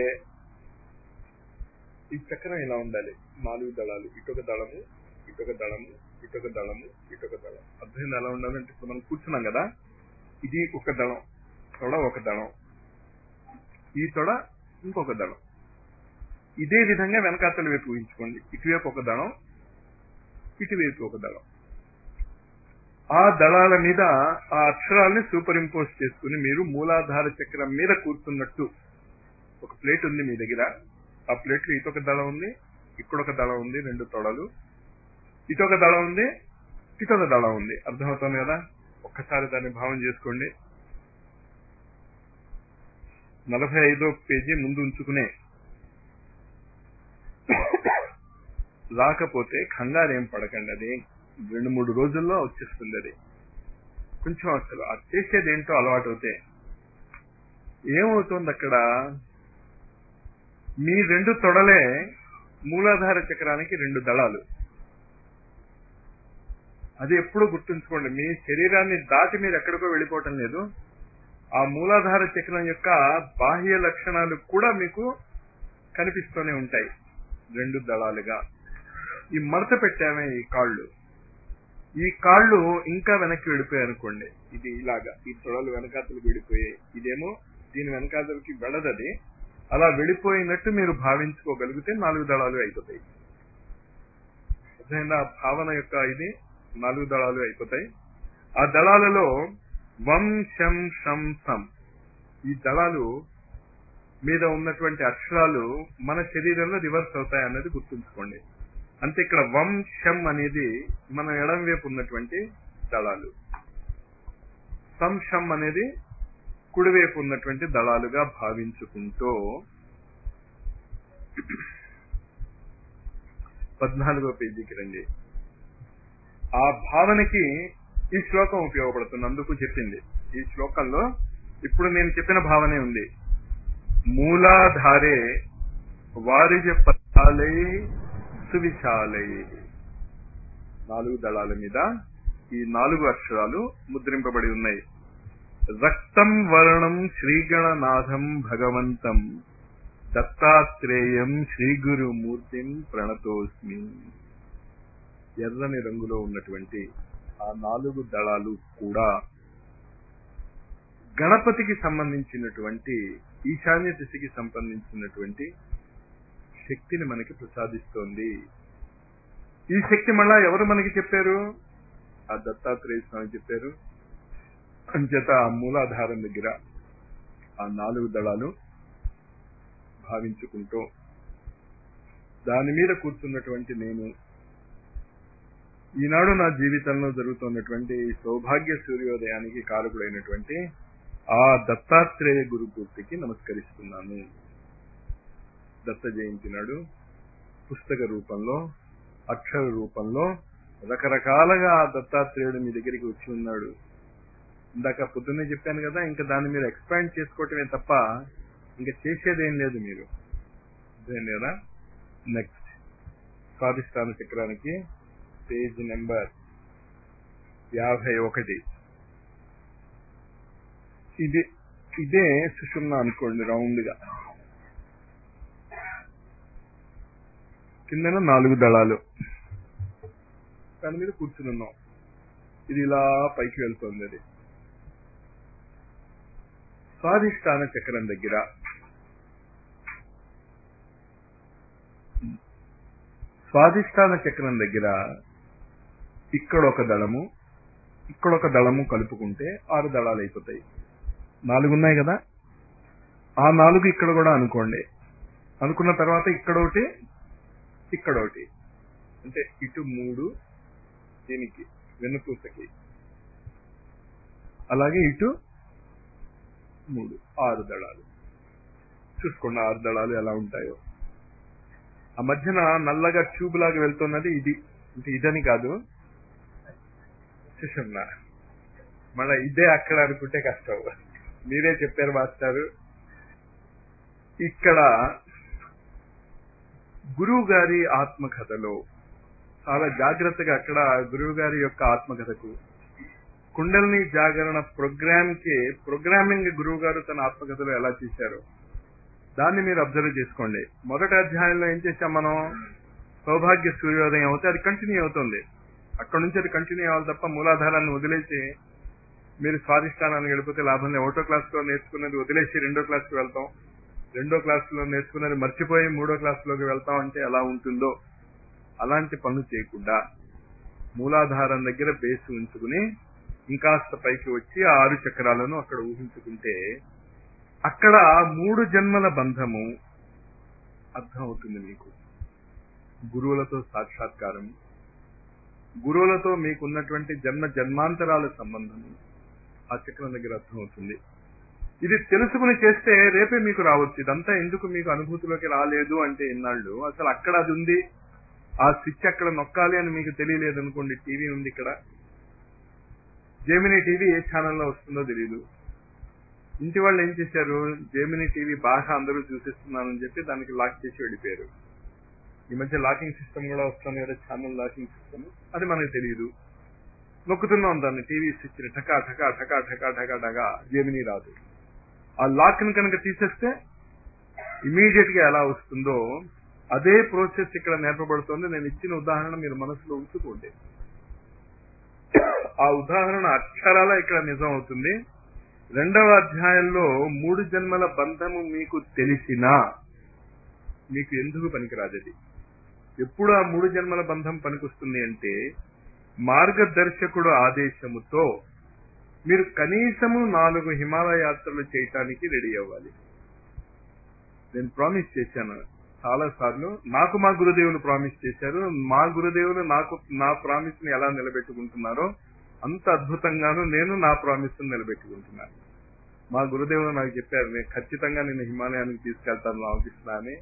ఈ చక్రం ఇలా ఉండాలి నాలుగు దళాలు ఇటొక దళము ఇటొక దళము ఇటొక దళము ఇటొక దళం అర్థమైంది ఎలా ఉండాలంటే ఇప్పుడు మనం కూర్చున్నాం కదా ఇది ఒక దళం తొడ ఒక దళం ఈ తొడ ఇంకొక దళం ఇదే విధంగా వెనకాతల వైపు ఊహించుకోండి ఇటువైపు ఒక దళం ఇటువైపు ఒక దళం ఆ దళాల మీద ఆ అక్షరాల్ని సూపర్ ఇంపోజ్ చేసుకుని మీరు మూలాధార చక్రం మీద కూర్చున్నట్టు ఒక ప్లేట్ ఉంది మీ దగ్గర ఆ ప్లేట్ లో ఇటొక దళం ఉంది ఇక్కడొక దళం ఉంది రెండు తొడలు ఇటొక దళం ఉంది ఇటొక దళం ఉంది అర్థమవుతుంది కదా ఒక్కసారి దాన్ని భావం చేసుకోండి నలభై ఐదో పేజీ ముందు ఉంచుకునే రాకపోతే కంగారేం పడకండి అది రెండు మూడు రోజుల్లో వచ్చేస్తుంది అది కొంచెం అసలు అది చేసేది ఏంటో అలవాటు అవుతే ఏమవుతుంది అక్కడ మీ రెండు తొడలే మూలాధార చక్రానికి రెండు దళాలు అది ఎప్పుడూ గుర్తుంచుకోండి మీ శరీరాన్ని దాటి మీరు ఎక్కడికో వెళ్ళిపోవటం లేదు ఆ మూలాధార చక్రం యొక్క బాహ్య లక్షణాలు కూడా మీకు కనిపిస్తూనే ఉంటాయి రెండు దళాలుగా ఈ మడత పెట్టామే ఈ కాళ్ళు ఈ కాళ్ళు ఇంకా వెనక్కి వెళ్ళిపోయాయి అనుకోండి ఇది ఇలాగా ఈ తొడలు వెనకాతలకు వెళ్ళిపోయాయి ఇదేమో దీని వెనకాతలకి వెళ్ళదది అలా వెళ్ళిపోయినట్టు మీరు భావించుకోగలిగితే నాలుగు దళాలు అయిపోతాయి అర్థమైందా ఆ భావన యొక్క ఇది నాలుగు దళాలు అయిపోతాయి ఆ దళాలలో వం శం షం సం ఈ దళాలు మీద ఉన్నటువంటి అక్షరాలు మన శరీరంలో రివర్స్ అవుతాయి అన్నది గుర్తుంచుకోండి అంటే ఇక్కడ వం షం అనేది మన ఎడం వైపు ఉన్నటువంటి దళాలు సం షం అనేది కుడివైపు ఉన్నటువంటి దళాలుగా భావించుకుంటూ పద్నాలుగో పేజీకి రండి ఆ భావనకి ఈ శ్లోకం ఉపయోగపడుతుంది అందుకు చెప్పింది ఈ శ్లోకంలో ఇప్పుడు నేను చెప్పిన భావనే ఉంది మూలాధారే వారిజ పదాలై సువిశాలై నాలుగు దళాల మీద ఈ నాలుగు అక్షరాలు ముద్రింపబడి ఉన్నాయి రక్తం వర్ణం శ్రీగణనాథం భగవంతం దత్తాత్రేయం శ్రీగురు మూర్తిం ప్రణతోస్మి ఎర్రని రంగులో ఉన్నటువంటి ఆ నాలుగు దళాలు కూడా గణపతికి సంబంధించినటువంటి ఈశాన్య దిశకి సంబంధించినటువంటి శక్తిని మనకి ప్రసాదిస్తోంది ఈ శక్తి మళ్ళా ఎవరు మనకి చెప్పారు ఆ దత్తాత్రేయ స్వామి చెప్పారు అంచేత ఆ మూలాధారం దగ్గర ఆ నాలుగు దళాలు భావించుకుంటూ దాని మీద కూర్చున్నటువంటి నేను ఈనాడు నా జీవితంలో జరుగుతున్నటువంటి సౌభాగ్య సూర్యోదయానికి కారకుడైనటువంటి ఆ దత్తాత్రేయ గురుమూర్తికి నమస్కరిస్తున్నాను దత్త జయంతి నాడు పుస్తక రూపంలో అక్షర రూపంలో రకరకాలుగా ఆ దత్తాత్రేయుడు మీ దగ్గరికి వచ్చి ఉన్నాడు ఇందాక పొద్దున్నే చెప్పాను కదా ఇంకా దాన్ని మీరు ఎక్స్పాండ్ చేసుకోవటమే తప్ప ఇంకా చేసేదేం లేదు మీరు అదేం లేదా నెక్స్ట్ స్వాధిష్టాన చక్రానికి పేజ్ నెంబర్ యాభై ఒకటి ఇది ఇదే సుషుమ్న అనుకోండి రౌండ్ గా కిందన నాలుగు దళాలు దాని మీద కూర్చుని ఉన్నాం ఇది ఇలా పైకి వెళ్తుంది అది స్వాధిష్టాన చక్రం దగ్గర స్వాధిష్టాన చక్రం దగ్గర ఇక్కడ ఒక దళము ఇక్కడ ఒక దళము కలుపుకుంటే ఆరు దళాలు అయిపోతాయి నాలుగు ఉన్నాయి కదా ఆ నాలుగు ఇక్కడ కూడా అనుకోండి అనుకున్న తర్వాత ఇక్కడ ఒకటి ఇక్కడ ఒకటి అంటే ఇటు మూడు దీనికి వెన్నుపూసకి అలాగే ఇటు మూడు ఆరు దళాలు చూసుకోండి ఆరు దళాలు ఎలా ఉంటాయో ఆ మధ్యన నల్లగా ట్యూబ్ లాగా వెళ్తున్నది ఇది అంటే ఇదని కాదు చూసన్నా మళ్ళా ఇదే అక్కడ అనుకుంటే కష్టం మీరే చెప్పారు మాస్టారు ఇక్కడ గురువు గారి ఆత్మకథలో చాలా జాగ్రత్తగా అక్కడ గురువు గారి యొక్క ఆత్మకథకు కుండల్ని జాగరణ ప్రోగ్రామ్ కి ప్రోగ్రామింగ్ గురువు గారు తన ఆత్మకథలో ఎలా చేశారో దాన్ని మీరు అబ్జర్వ్ చేసుకోండి మొదటి అధ్యాయంలో ఏం చేశాం మనం సౌభాగ్య సూర్యోదయం అవుతే అది కంటిన్యూ అవుతుంది అక్కడ నుంచి అది కంటిన్యూ అవ్వాలి తప్ప మూలాధారాన్ని వదిలేసి మీరు స్వాధిష్టానాన్ని గడిపితే లాభం లేదు ఒకటో క్లాస్ లో నేర్చుకున్నది వదిలేసి రెండో క్లాస్ కి వెళ్తాం రెండో క్లాస్ లో నేర్చుకున్నది మర్చిపోయి మూడో క్లాస్ లోకి వెళ్తాం అంటే ఎలా ఉంటుందో అలాంటి పనులు చేయకుండా మూలాధారం దగ్గర బేస్ ఉంచుకుని ఇంకాస్త పైకి వచ్చి ఆ ఆరు చక్రాలను అక్కడ ఊహించుకుంటే అక్కడ మూడు జన్మల బంధము అర్థం అవుతుంది మీకు గురువులతో సాక్షాత్కారం గురువులతో మీకున్నటువంటి జన్మ జన్మాంతరాల సంబంధము ఆ చక్రం దగ్గర అర్థమవుతుంది ఇది తెలుసుకుని చేస్తే రేపే మీకు రావచ్చు ఇదంతా ఎందుకు మీకు అనుభూతిలోకి రాలేదు అంటే ఇన్నాళ్ళు అసలు అక్కడ అది ఉంది ఆ స్విచ్ అక్కడ నొక్కాలి అని మీకు తెలియలేదు అనుకోండి టీవీ ఉంది ఇక్కడ జేమినీ టీవీ ఏ ఛానల్లో వస్తుందో తెలియదు ఇంటి వాళ్ళు ఏం చేశారు జేమినీ టీవీ బాగా అందరూ చూపిస్తున్నానని చెప్పి దానికి లాక్ చేసి వెళ్ళిపోయారు ఈ మధ్య లాకింగ్ సిస్టమ్ కూడా వస్తుంది కదా ఛానల్ లాకింగ్ సిస్టమ్ అది మనకు తెలియదు నొక్కుతున్నాం దాన్ని టీవీ స్విచ్ ఠకా ఠకా ఠకా ఠకా ఠకా ఠకా జేమినీ రాదు ఆ లాక్ ని కనుక తీసేస్తే ఇమీడియట్ గా ఎలా వస్తుందో అదే ప్రాసెస్ ఇక్కడ నేర్పబడుతుంది నేను ఇచ్చిన ఉదాహరణ మీరు మనసులో ఉంచుకోండి ఆ ఉదాహరణ అక్షరాల ఇక్కడ నిజం అవుతుంది రెండవ అధ్యాయంలో మూడు జన్మల బంధము మీకు తెలిసినా మీకు ఎందుకు పనికిరాదది ఎప్పుడు ఆ మూడు జన్మల బంధం పనికొస్తుంది అంటే మార్గదర్శకుడు ఆదేశముతో మీరు కనీసము నాలుగు హిమాలయ యాత్రలు చేయటానికి రెడీ అవ్వాలి నేను ప్రామిస్ చేశాను చాలా సార్లు నాకు మా గురుదేవులు ప్రామిస్ చేశారు మా గురుదేవులు నాకు నా ప్రామిస్ ని ఎలా నిలబెట్టుకుంటున్నారో అంత అద్భుతంగాను నేను నా ప్రామిస్ నిలబెట్టుకుంటున్నాను మా గురుదేవులు నాకు చెప్పారు నేను ఖచ్చితంగా నేను హిమాలయానికి తీసుకెళ్తాను రామకృష్ణ అని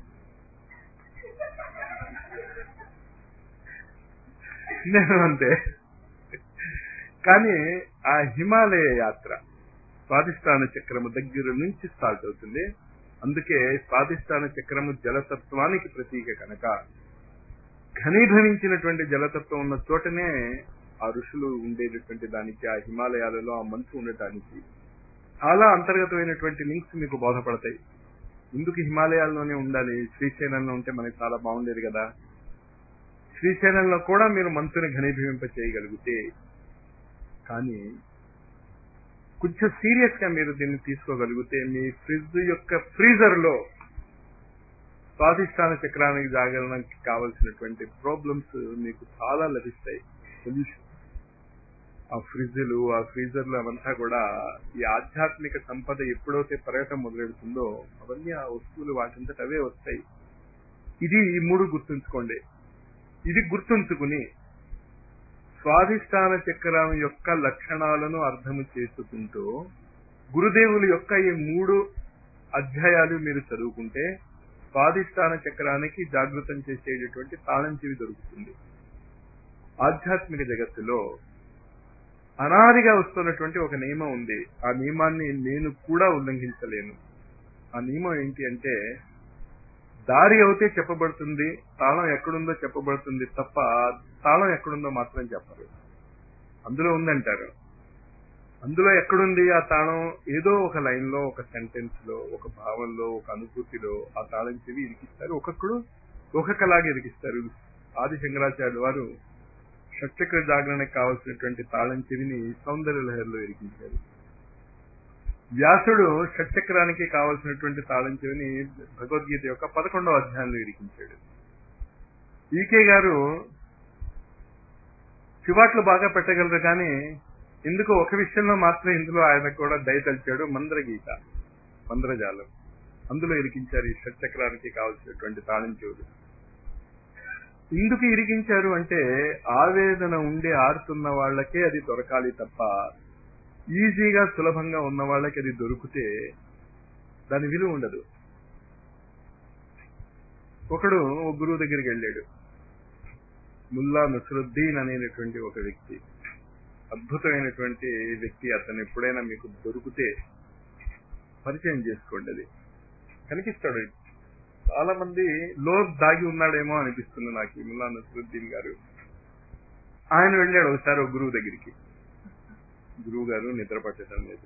నేను అంతే కానీ ఆ హిమాలయ యాత్ర స్వాధిష్టాన చక్రము దగ్గర నుంచి స్టార్ట్ అవుతుంది అందుకే స్వాధిష్టాన చక్రము జలతత్వానికి ప్రతీక కనుక ఘనీభవించినటువంటి జలతత్వం ఉన్న చోటనే ఆ ఋషులు ఉండేటటువంటి దానికి ఆ హిమాలయాలలో ఆ మంచు ఉండటానికి చాలా అంతర్గతమైనటువంటి లింక్స్ మీకు బోధపడతాయి ఎందుకు హిమాలయాల్లోనే ఉండాలి శ్రీశైలంలో ఉంటే మనకి చాలా బాగుండేది కదా శ్రీశైలంలో కూడా మీరు మంచుని ఘనీభవింప చేయగలిగితే కానీ కొంచెం సీరియస్ గా మీరు దీన్ని తీసుకోగలిగితే మీ ఫ్రిడ్జ్ యొక్క ఫ్రీజర్ లో స్వాధిష్టాన చక్రానికి జాగరణకి కావలసినటువంటి ప్రాబ్లమ్స్ మీకు చాలా లభిస్తాయి సొల్యూషన్ ఆ ఫ్రిడ్జ్లు ఆ ఫ్రీజర్లు అవంతా కూడా ఈ ఆధ్యాత్మిక సంపద ఎప్పుడైతే పెరగటం మొదలెడుతుందో అవన్నీ ఆ వస్తువులు వాటింతట అవే వస్తాయి ఇది ఈ మూడు గుర్తుంచుకోండి ఇది గుర్తుంచుకుని స్వాధిష్టాన చక్రం యొక్క లక్షణాలను అర్థము చేసుకుంటూ గురుదేవుల యొక్క ఈ మూడు అధ్యాయాలు మీరు చదువుకుంటే స్వాధిష్టాన చక్రానికి జాగృతం చేసేటటువంటి తాళం చెవి దొరుకుతుంది ఆధ్యాత్మిక జగత్తులో అనాదిగా వస్తున్నటువంటి ఒక నియమం ఉంది ఆ నియమాన్ని నేను కూడా ఉల్లంఘించలేను ఆ నియమం ఏంటి అంటే దారి అవుతే చెప్పబడుతుంది తాళం ఎక్కడుందో చెప్పబడుతుంది తప్ప తాళం ఎక్కడుందో మాత్రం చెప్పరు అందులో ఉందంటారు అందులో ఎక్కడుంది ఆ తాళం ఏదో ఒక లైన్ లో ఒక సెంటెన్స్ లో ఒక భావంలో ఒక అనుభూతిలో ఆ తాళం చెవి ఇరికిస్తారు ఒక్కొక్కడు ఒక్కొక్కలాగా ఇరికిస్తారు ఆది శంకరాచార్యులు వారు షట్చక్ర జాగరణకు కావలసినటువంటి తాళం చెవిని సౌందర్య లహరిలో ఇరికించారు వ్యాసుడు షట్చక్రానికి కావలసినటువంటి తాళం చెవిని భగవద్గీత యొక్క పదకొండవ అధ్యాయంలో ఇరికించాడు ఈకే గారు చివాట్లు బాగా పెట్టగలరు కానీ ఎందుకో ఒక విషయంలో మాత్రం ఇందులో ఆయన కూడా దయతలిచాడు మంద్రగీత మంద్రజాలం అందులో ఇరికించారు ఈ షట్చక్రానికి కావలసినటువంటి తాళం చెవులు ఎందుకు ఇరికించారు అంటే ఆవేదన ఉండి ఆరుతున్న వాళ్ళకే అది దొరకాలి తప్ప ఈజీగా సులభంగా ఉన్న వాళ్ళకి అది దొరికితే దాని విలువ ఉండదు ఒకడు ఒక గురువు దగ్గరికి వెళ్ళాడు ముల్లా నసరుద్దీన్ అనేటువంటి ఒక వ్యక్తి అద్భుతమైనటువంటి వ్యక్తి అతను ఎప్పుడైనా మీకు దొరికితే పరిచయం చేసుకోండి అది కనిపిస్తాడు చాలా మంది లో దాగి ఉన్నాడేమో అనిపిస్తుంది నాకు ఈ ముల్లా నసరుద్దీన్ గారు ఆయన వెళ్ళాడు ఒకసారి ఒక గురువు దగ్గరికి గురువు గారు నిద్ర పట్టడం లేదు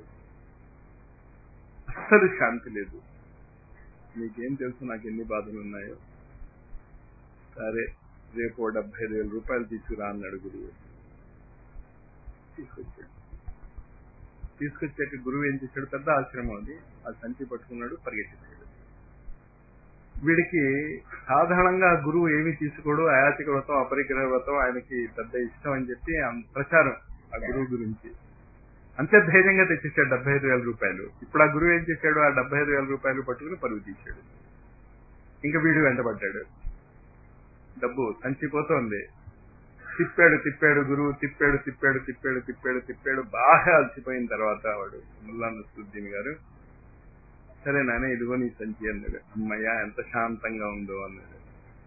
అస్సలు శాంతి లేదు మీకేం తెలుసు నాకు ఎన్ని బాధలు ఉన్నాయో సరే రేపు ఓ డెబ్బై ఐదు వేల రూపాయలు తీసుకురా అన్నాడు గురువు తీసుకొచ్చాడు తీసుకొచ్చాక గురువు ఏం చేశాడు పెద్ద ఆశ్రమం అది ఆ సంచి పట్టుకున్నాడు పరిగెట్టించాడు వీడికి సాధారణంగా ఆ గురువు ఏమి తీసుకోడు అయాచిక వ్రతం అపరిగ్రహ వ్రతం ఆయనకి పెద్ద ఇష్టం అని చెప్పి ఆ- ప్రచారం ఆ గురువు గురించి అంతే ధైర్యంగా తెచ్చేసాడు డెబ్బై ఐదు వేల రూపాయలు ఇప్పుడు ఆ గురువు ఏం చేశాడు ఆ డెబ్బై ఐదు వేల రూపాయలు పట్టుకుని పరుగు తీశాడు ఇంకా వీడు వెంటబడ్డాడు డబ్బు సంచిపోతోంది తిప్పాడు తిప్పాడు గురువు తిప్పాడు తిప్పాడు తిప్పాడు తిప్పాడు తిప్పాడు బాగా అలసిపోయిన తర్వాత వాడు ముల్లా నసరుద్దీన్ గారు సరే నాన్న ఇదిగో నీ సంచి అన్నాడు అమ్మయ్య ఎంత శాంతంగా ఉందో అన్నాడు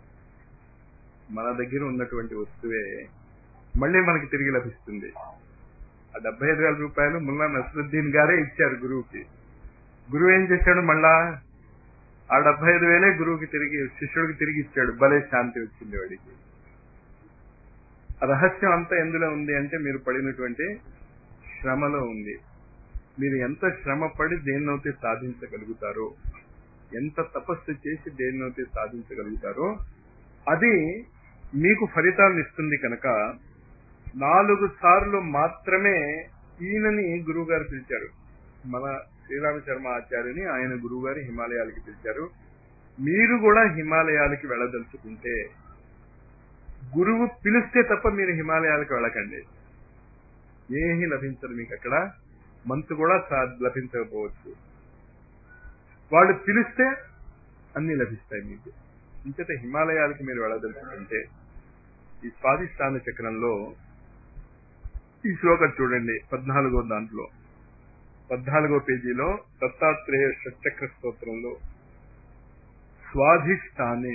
మన దగ్గర ఉన్నటువంటి వస్తువే మళ్ళీ మనకి తిరిగి లభిస్తుంది ఆ డెబ్బై ఐదు వేల రూపాయలు ముల్లా నసరుద్దీన్ గారే ఇచ్చారు గురువుకి గురువు ఏం చేశాడు మళ్ళా ఆ డెబ్బై ఐదు వేలే గురువుకి తిరిగి శిష్యుడికి తిరిగి ఇచ్చాడు భలే శాంతి వచ్చింది వాడికి ఆ రహస్యం అంతా ఎందులో ఉంది అంటే మీరు పడినటువంటి శ్రమలో ఉంది మీరు ఎంత శ్రమ పడి దేన్నైతే సాధించగలుగుతారో ఎంత తపస్సు చేసి దేన్నైతే సాధించగలుగుతారో అది మీకు ఫలితాలను ఇస్తుంది కనుక నాలుగు సార్లు మాత్రమే ఈయనని గురువు గారు పిలిచారు మన శ్రీరామ శర్మ ఆచార్యుని ఆయన గురువు గారు హిమాలయాలకి పిలిచారు మీరు కూడా హిమాలయాలకి వెళ్ళదలుచుకుంటే గురువు పిలిస్తే తప్ప మీరు హిమాలయాలకు వెళ్ళకండి ఏమీ లభించదు మీకు అక్కడ మంతు కూడా సా- లభించకపోవచ్చు వాళ్ళు పిలిస్తే అన్ని లభిస్తాయి మీకు ఇంకైతే హిమాలయాలకి మీరు వెళ్ళదలుచుకుంటే ఈ స్వాధిష్టాన చక్రంలో ఈ శ్లోకం చూడండి పద్నాలుగో దాంట్లో పద్నాలుగో పేజీలో దత్తాత్రేయ షట్చక్ర స్తోత్రంలో స్వాధిష్టానే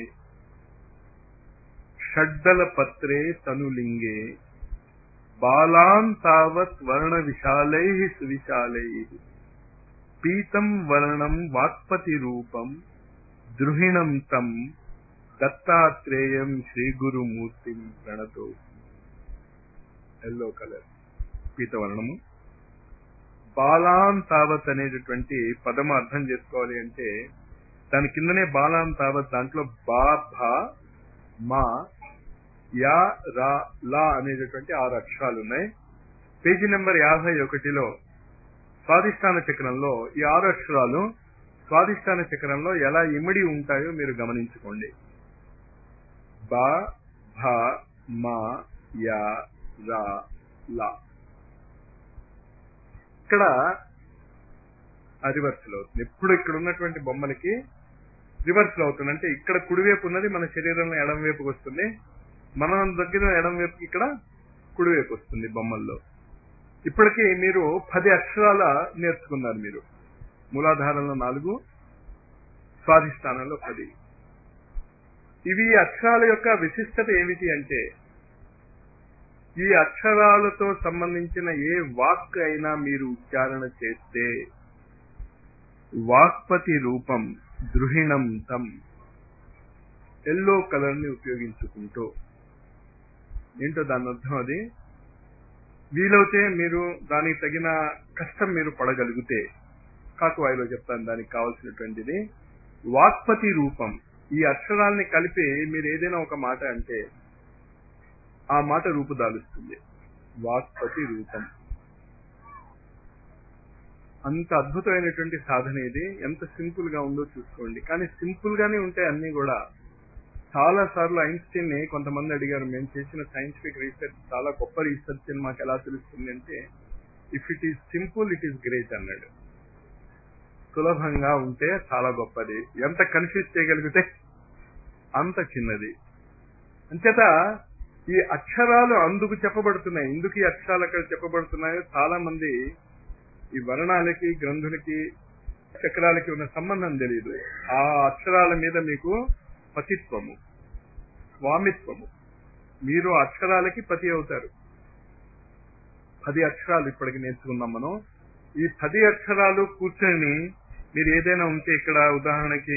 షడ్డల పత్రే తనులింగే బాలాం తావత్ వర్ణ విశాలై సువిశాలై పీతం వర్ణం వాక్పతి రూపం ద్రుహిణం తం దత్తాత్రేయం శ్రీ గురుమూర్తిం ప్రణతో ఎల్లో కలర్ పీతవర్ణము బాలాం తావత్ అనేటటువంటి పదము అర్థం చేసుకోవాలి అంటే దాని కిందనే బాలాం తావత్ దాంట్లో బా భా మా యా రా లా అనేటటువంటి ఆరు అక్షరాలు ఉన్నాయి పేజీ నెంబర్ యాభై ఒకటిలో స్వాధిష్టాన చక్రంలో ఈ ఆరు అక్షరాలు స్వాధిష్టాన చక్రంలో ఎలా ఇమిడి ఉంటాయో మీరు గమనించుకోండి బా భ మా యా రా లా ఇక్కడ రివర్స్ లో అవుతుంది ఎప్పుడు ఇక్కడ ఉన్నటువంటి బొమ్మలకి రివర్స్ లో అవుతుంది అంటే ఇక్కడ కుడివైపు ఉన్నది మన శరీరంలో ఎడం వైపుకి వస్తుంది మనం దగ్గర ఎడం వైపుకి ఇక్కడ కుడివైపు వస్తుంది బొమ్మల్లో ఇప్పటికీ మీరు పది అక్షరాల నేర్చుకున్నారు మీరు మూలాధారంలో నాలుగు స్వాధిష్టానంలో పది ఇవి ఈ అక్షరాల యొక్క విశిష్టత ఏమిటి అంటే ఈ అక్షరాలతో సంబంధించిన ఏ వాక్ అయినా మీరు ఉచ్చారణ చేస్తే వాక్పతి రూపం ద్రుహిణం తం ఎల్లో కలర్ ని ఉపయోగించుకుంటూ ఏంటో దాని అర్థం అది వీలైతే మీరు దానికి తగిన కష్టం మీరు పడగలిగితే కాకువాయిలో చెప్తాను దానికి కావాల్సినటువంటిది వాక్పతి రూపం ఈ అక్షరాల్ని కలిపి మీరు ఏదైనా ఒక మాట అంటే ఆ మాట రూపుదాలుస్తుంది వాక్పతి రూపం అంత అద్భుతమైనటువంటి సాధన ఇది ఎంత సింపుల్ గా ఉందో చూసుకోండి కానీ సింపుల్ గానే ఉంటాయి అన్ని కూడా చాలా సార్లు ఐన్స్టీన్ ని కొంతమంది అడిగారు మేము చేసిన సైంటిఫిక్ రీసెర్చ్ చాలా గొప్ప రీసెర్చ్ అని మాకు ఎలా తెలుస్తుంది అంటే if it is simple it is great అన్నాడు సులభంగా ఉంటే చాలా గొప్పది ఎంత కన్ఫ్యూజ్ చేయగలిగితే అంత చిన్నది అంచేత ఈ అక్షరాలు అందుకు చెప్పబడుతున్నాయి ఎందుకు ఈ అక్షరాలు అక్కడ చెప్పబడుతున్నాయో చాలా మంది ఈ వర్ణాలకి గ్రంథులకి చక్రాలకి ఉన్న సంబంధం తెలియదు ఆ అక్షరాల మీద మీకు పతిత్వము స్వామిత్వము మీరు అక్షరాలకి పతి అవుతారు పది అక్షరాలు ఇప్పటికి నేర్చుకున్నాం మనం ఈ పది అక్షరాలు కూర్చొని మీరు ఏదైనా ఉంటే ఇక్కడ ఉదాహరణకి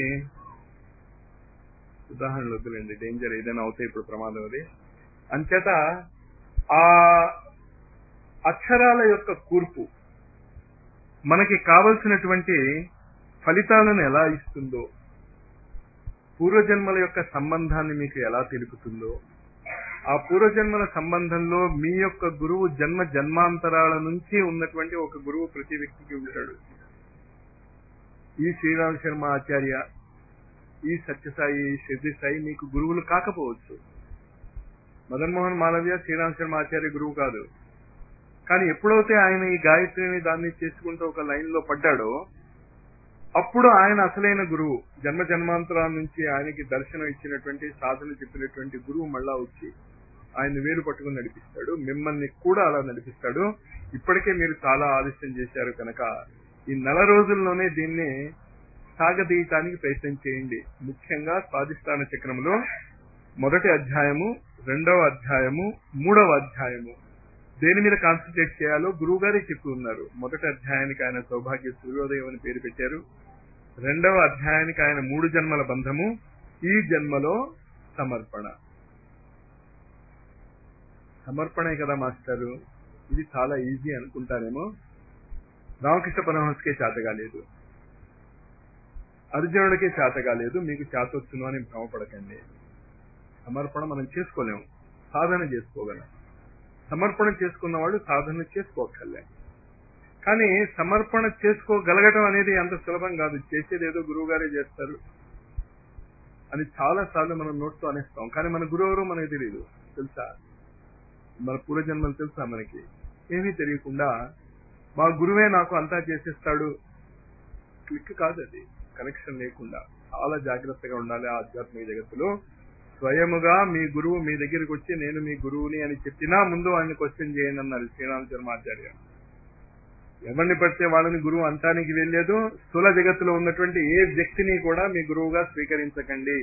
ఉదాహరణలు వద్దులేండి డేంజర్ ఏదైనా అవుతాయి ఇప్పుడు ప్రమాదం అది అంచేత ఆ అక్షరాల యొక్క కూర్పు మనకి కావలసినటువంటి ఫలితాలను ఎలా ఇస్తుందో పూర్వజన్మల యొక్క సంబంధాన్ని మీకు ఎలా తెలుపుతుందో ఆ పూర్వజన్మల సంబంధంలో మీ యొక్క గురువు జన్మ జన్మాంతరాల నుంచి ఉన్నటువంటి ఒక గురువు ప్రతి వ్యక్తికి ఉంటాడు ఈ శ్రీరామ శర్మ ఆచార్య ఈ సత్యసాయి షిర్ది సాయి మీకు గురువులు కాకపోవచ్చు మదన్ మోహన్ మాలవ్య శ్రీరామ శర్మ ఆచార్య గురువు కాదు కానీ ఎప్పుడైతే ఆయన ఈ గాయత్రిని దాన్ని చేసుకుంటూ ఒక లైన్ లో పడ్డాడో అప్పుడు ఆయన అసలైన గురువు జన్మ జన్మాంతరాల నుంచి ఆయనకి దర్శనం ఇచ్చినటువంటి సాధన చెప్పినటువంటి గురువు మళ్ళా వచ్చి ఆయన వేలు పట్టుకుని నడిపిస్తాడు మిమ్మల్ని కూడా అలా నడిపిస్తాడు ఇప్పటికే మీరు చాలా ఆలస్యం చేశారు కనుక ఈ నెల రోజుల్లోనే దీన్ని సాగదీయటానికి ప్రయత్నం చేయండి ముఖ్యంగా స్వాధిష్టాన చక్రంలో మొదటి అధ్యాయము రెండవ అధ్యాయము మూడవ అధ్యాయము దేని మీద కాన్సన్ట్రేట్ చేయాలో గురువు గారే చెప్పి ఉన్నారు మొదటి అధ్యాయానికి ఆయన సౌభాగ్య సూర్యోదయం అని పేరు పెట్టారు రెండవ అధ్యాయానికి ఆయన మూడు జన్మల బంధము ఈ జన్మలో సమర్పణ సమర్పణే కదా మాస్టారు ఇది చాలా ఈజీ అనుకుంటారేమో రామకృష్ణ పరమహంసకే చేత కాలేదు అర్జునుడికే చేత కాలేదు మీకు చేతొచ్చును అని భ్రమపడకండి సమర్పణ మనం చేసుకోలేము సాధన చేసుకోగలం సమర్పణ చేసుకున్న వాళ్ళు సాధన చేసుకోకర్లే కానీ సమర్పణ చేసుకోగలగటం అనేది అంత సులభం కాదు చేసేది ఏదో గురువు గారే చేస్తారు అని చాలా సార్లు మనం నోట్తో అనేస్తాం కానీ మన గురువు మనకి తెలియదు తెలుసా మన పూర్వజన్మలు తెలుసా మనకి ఏమీ తెలియకుండా మా గురువే నాకు అంతా చేసేస్తాడు క్లిక్ కాదు అది కనెక్షన్ లేకుండా చాలా జాగ్రత్తగా ఉండాలి ఆధ్యాత్మిక జగత్తులో స్వయముగా మీ గురువు మీ దగ్గరికి వచ్చి నేను మీ గురువుని అని చెప్పినా ముందు వాళ్ళని క్వశ్చన్ చేయండి అన్నారు శ్రీరామచర్మాచార్య ఎవరిని పడితే వాళ్ళని గురువు అంటానికి వెళ్ళలేదు స్థూల జగత్తులో ఉన్నటువంటి ఏ వ్యక్తిని కూడా మీ గురువుగా స్వీకరించకండి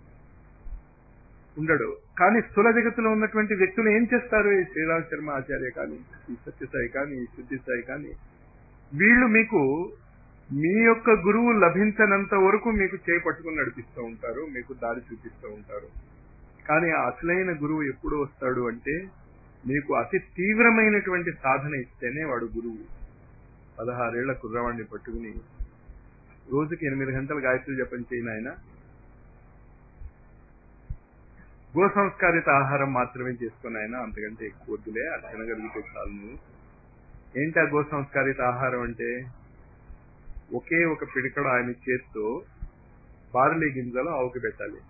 ఉండడు కానీ స్థూల జగత్తులో ఉన్నటువంటి వ్యక్తులు ఏం చేస్తారు ఈ శ్రీరామ శర్మ ఆచార్య కానీ ఈ సత్యసాయి కానీ ఈ సిద్ధి సాయి కానీ వీళ్ళు మీకు మీ యొక్క గురువు లభించనంత వరకు మీకు చేయి పట్టుకుని నడిపిస్తూ ఉంటారు మీకు దారి చూపిస్తూ ఉంటారు కానీ ఆ అసలైన గురువు ఎప్పుడు వస్తాడు అంటే మీకు అతి తీవ్రమైనటువంటి సాధన ఇస్తేనే వాడు గురువు పదహారేళ్ల కుర్రవాడిని పట్టుకుని రోజుకి ఎనిమిది గంటలు గాయత్రి జపం చేయను ఆయన గో సంస్కారిత ఆహారం మాత్రమే చేసుకుని ఆయన అంతకంటే ఎక్కువ వద్దులే అది తినగలిగితే చాలు నువ్వు ఏంటి ఆ గో సంస్కారిత ఆహారం అంటే ఒకే ఒక పిడికడ ఆయన చేత్తో బార్లీ గింజలు ఆవుకి పెట్టాలి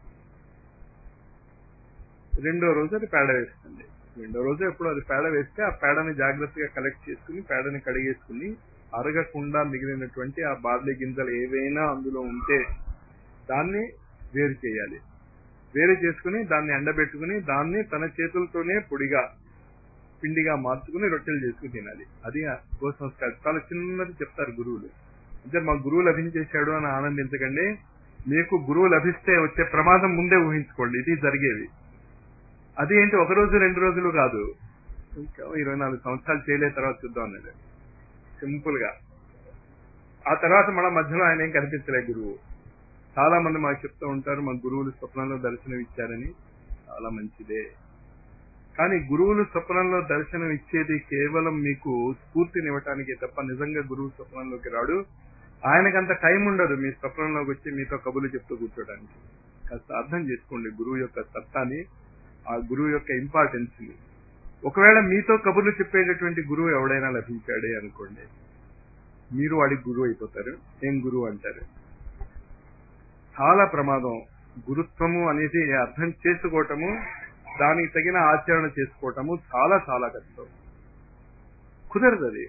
రెండో రోజు అది పేడ వేస్తుంది రెండో రోజు ఎప్పుడు అది పేడ వేస్తే ఆ పేడని జాగ్రత్తగా కలెక్ట్ చేసుకుని పేడని కడిగేసుకుని అరగకుండా మిగిలినటువంటి ఆ బార్లీ గింజలు ఏవైనా అందులో ఉంటే దాన్ని వేరు చేయాలి వేరు చేసుకుని దాన్ని ఎండబెట్టుకుని దాన్ని తన చేతులతోనే పొడిగా పిండిగా మార్చుకుని రొట్టెలు చేసుకుని తినాలి అది గో సంస్కారం చాలా చిన్నది చెప్తారు గురువులు అంటే మా గురువు లభించేశాడు అని ఆనందించకండి మీకు గురువు లభిస్తే వచ్చే ప్రమాదం ముందే ఊహించుకోండి ఇది జరిగేది అది ఏంటి ఒక రోజు రెండు రోజులు కాదు ఇంకా ఇరవై నాలుగు సంవత్సరాలు చేయలే తర్వాత చూద్దాం అన్నాడు సింపుల్ గా ఆ తర్వాత మన మధ్యలో ఆయన ఏం కనిపించలే గురువు చాలా మంది మాకు చెప్తూ ఉంటారు మా గురువులు స్వప్నంలో దర్శనం ఇచ్చారని చాలా మంచిదే కానీ గురువులు స్వప్నంలో దర్శనం ఇచ్చేది కేవలం మీకు స్ఫూర్తినివ్వటానికి తప్ప నిజంగా గురువు స్వప్నంలోకి రాడు ఆయనకంత టైం ఉండదు మీ స్వప్నంలోకి వచ్చి మీతో కబులు చెప్తూ కూర్చోడానికి కాస్త అర్థం చేసుకోండి గురువు యొక్క సత్తాని ఆ గురువు యొక్క ఇంపార్టెన్స్ ని ఒకవేళ మీతో కబుర్లు చెప్పేటటువంటి గురువు ఎవడైనా లభించాడే అనుకోండి మీరు వాడికి గురువు అయిపోతారు ఏం గురువు అంటారు చాలా ప్రమాదం గురుత్వము అనేది అర్థం చేసుకోవటము దానికి తగిన ఆచరణ చేసుకోవటము చాలా చాలా కష్టం కుదరదు అది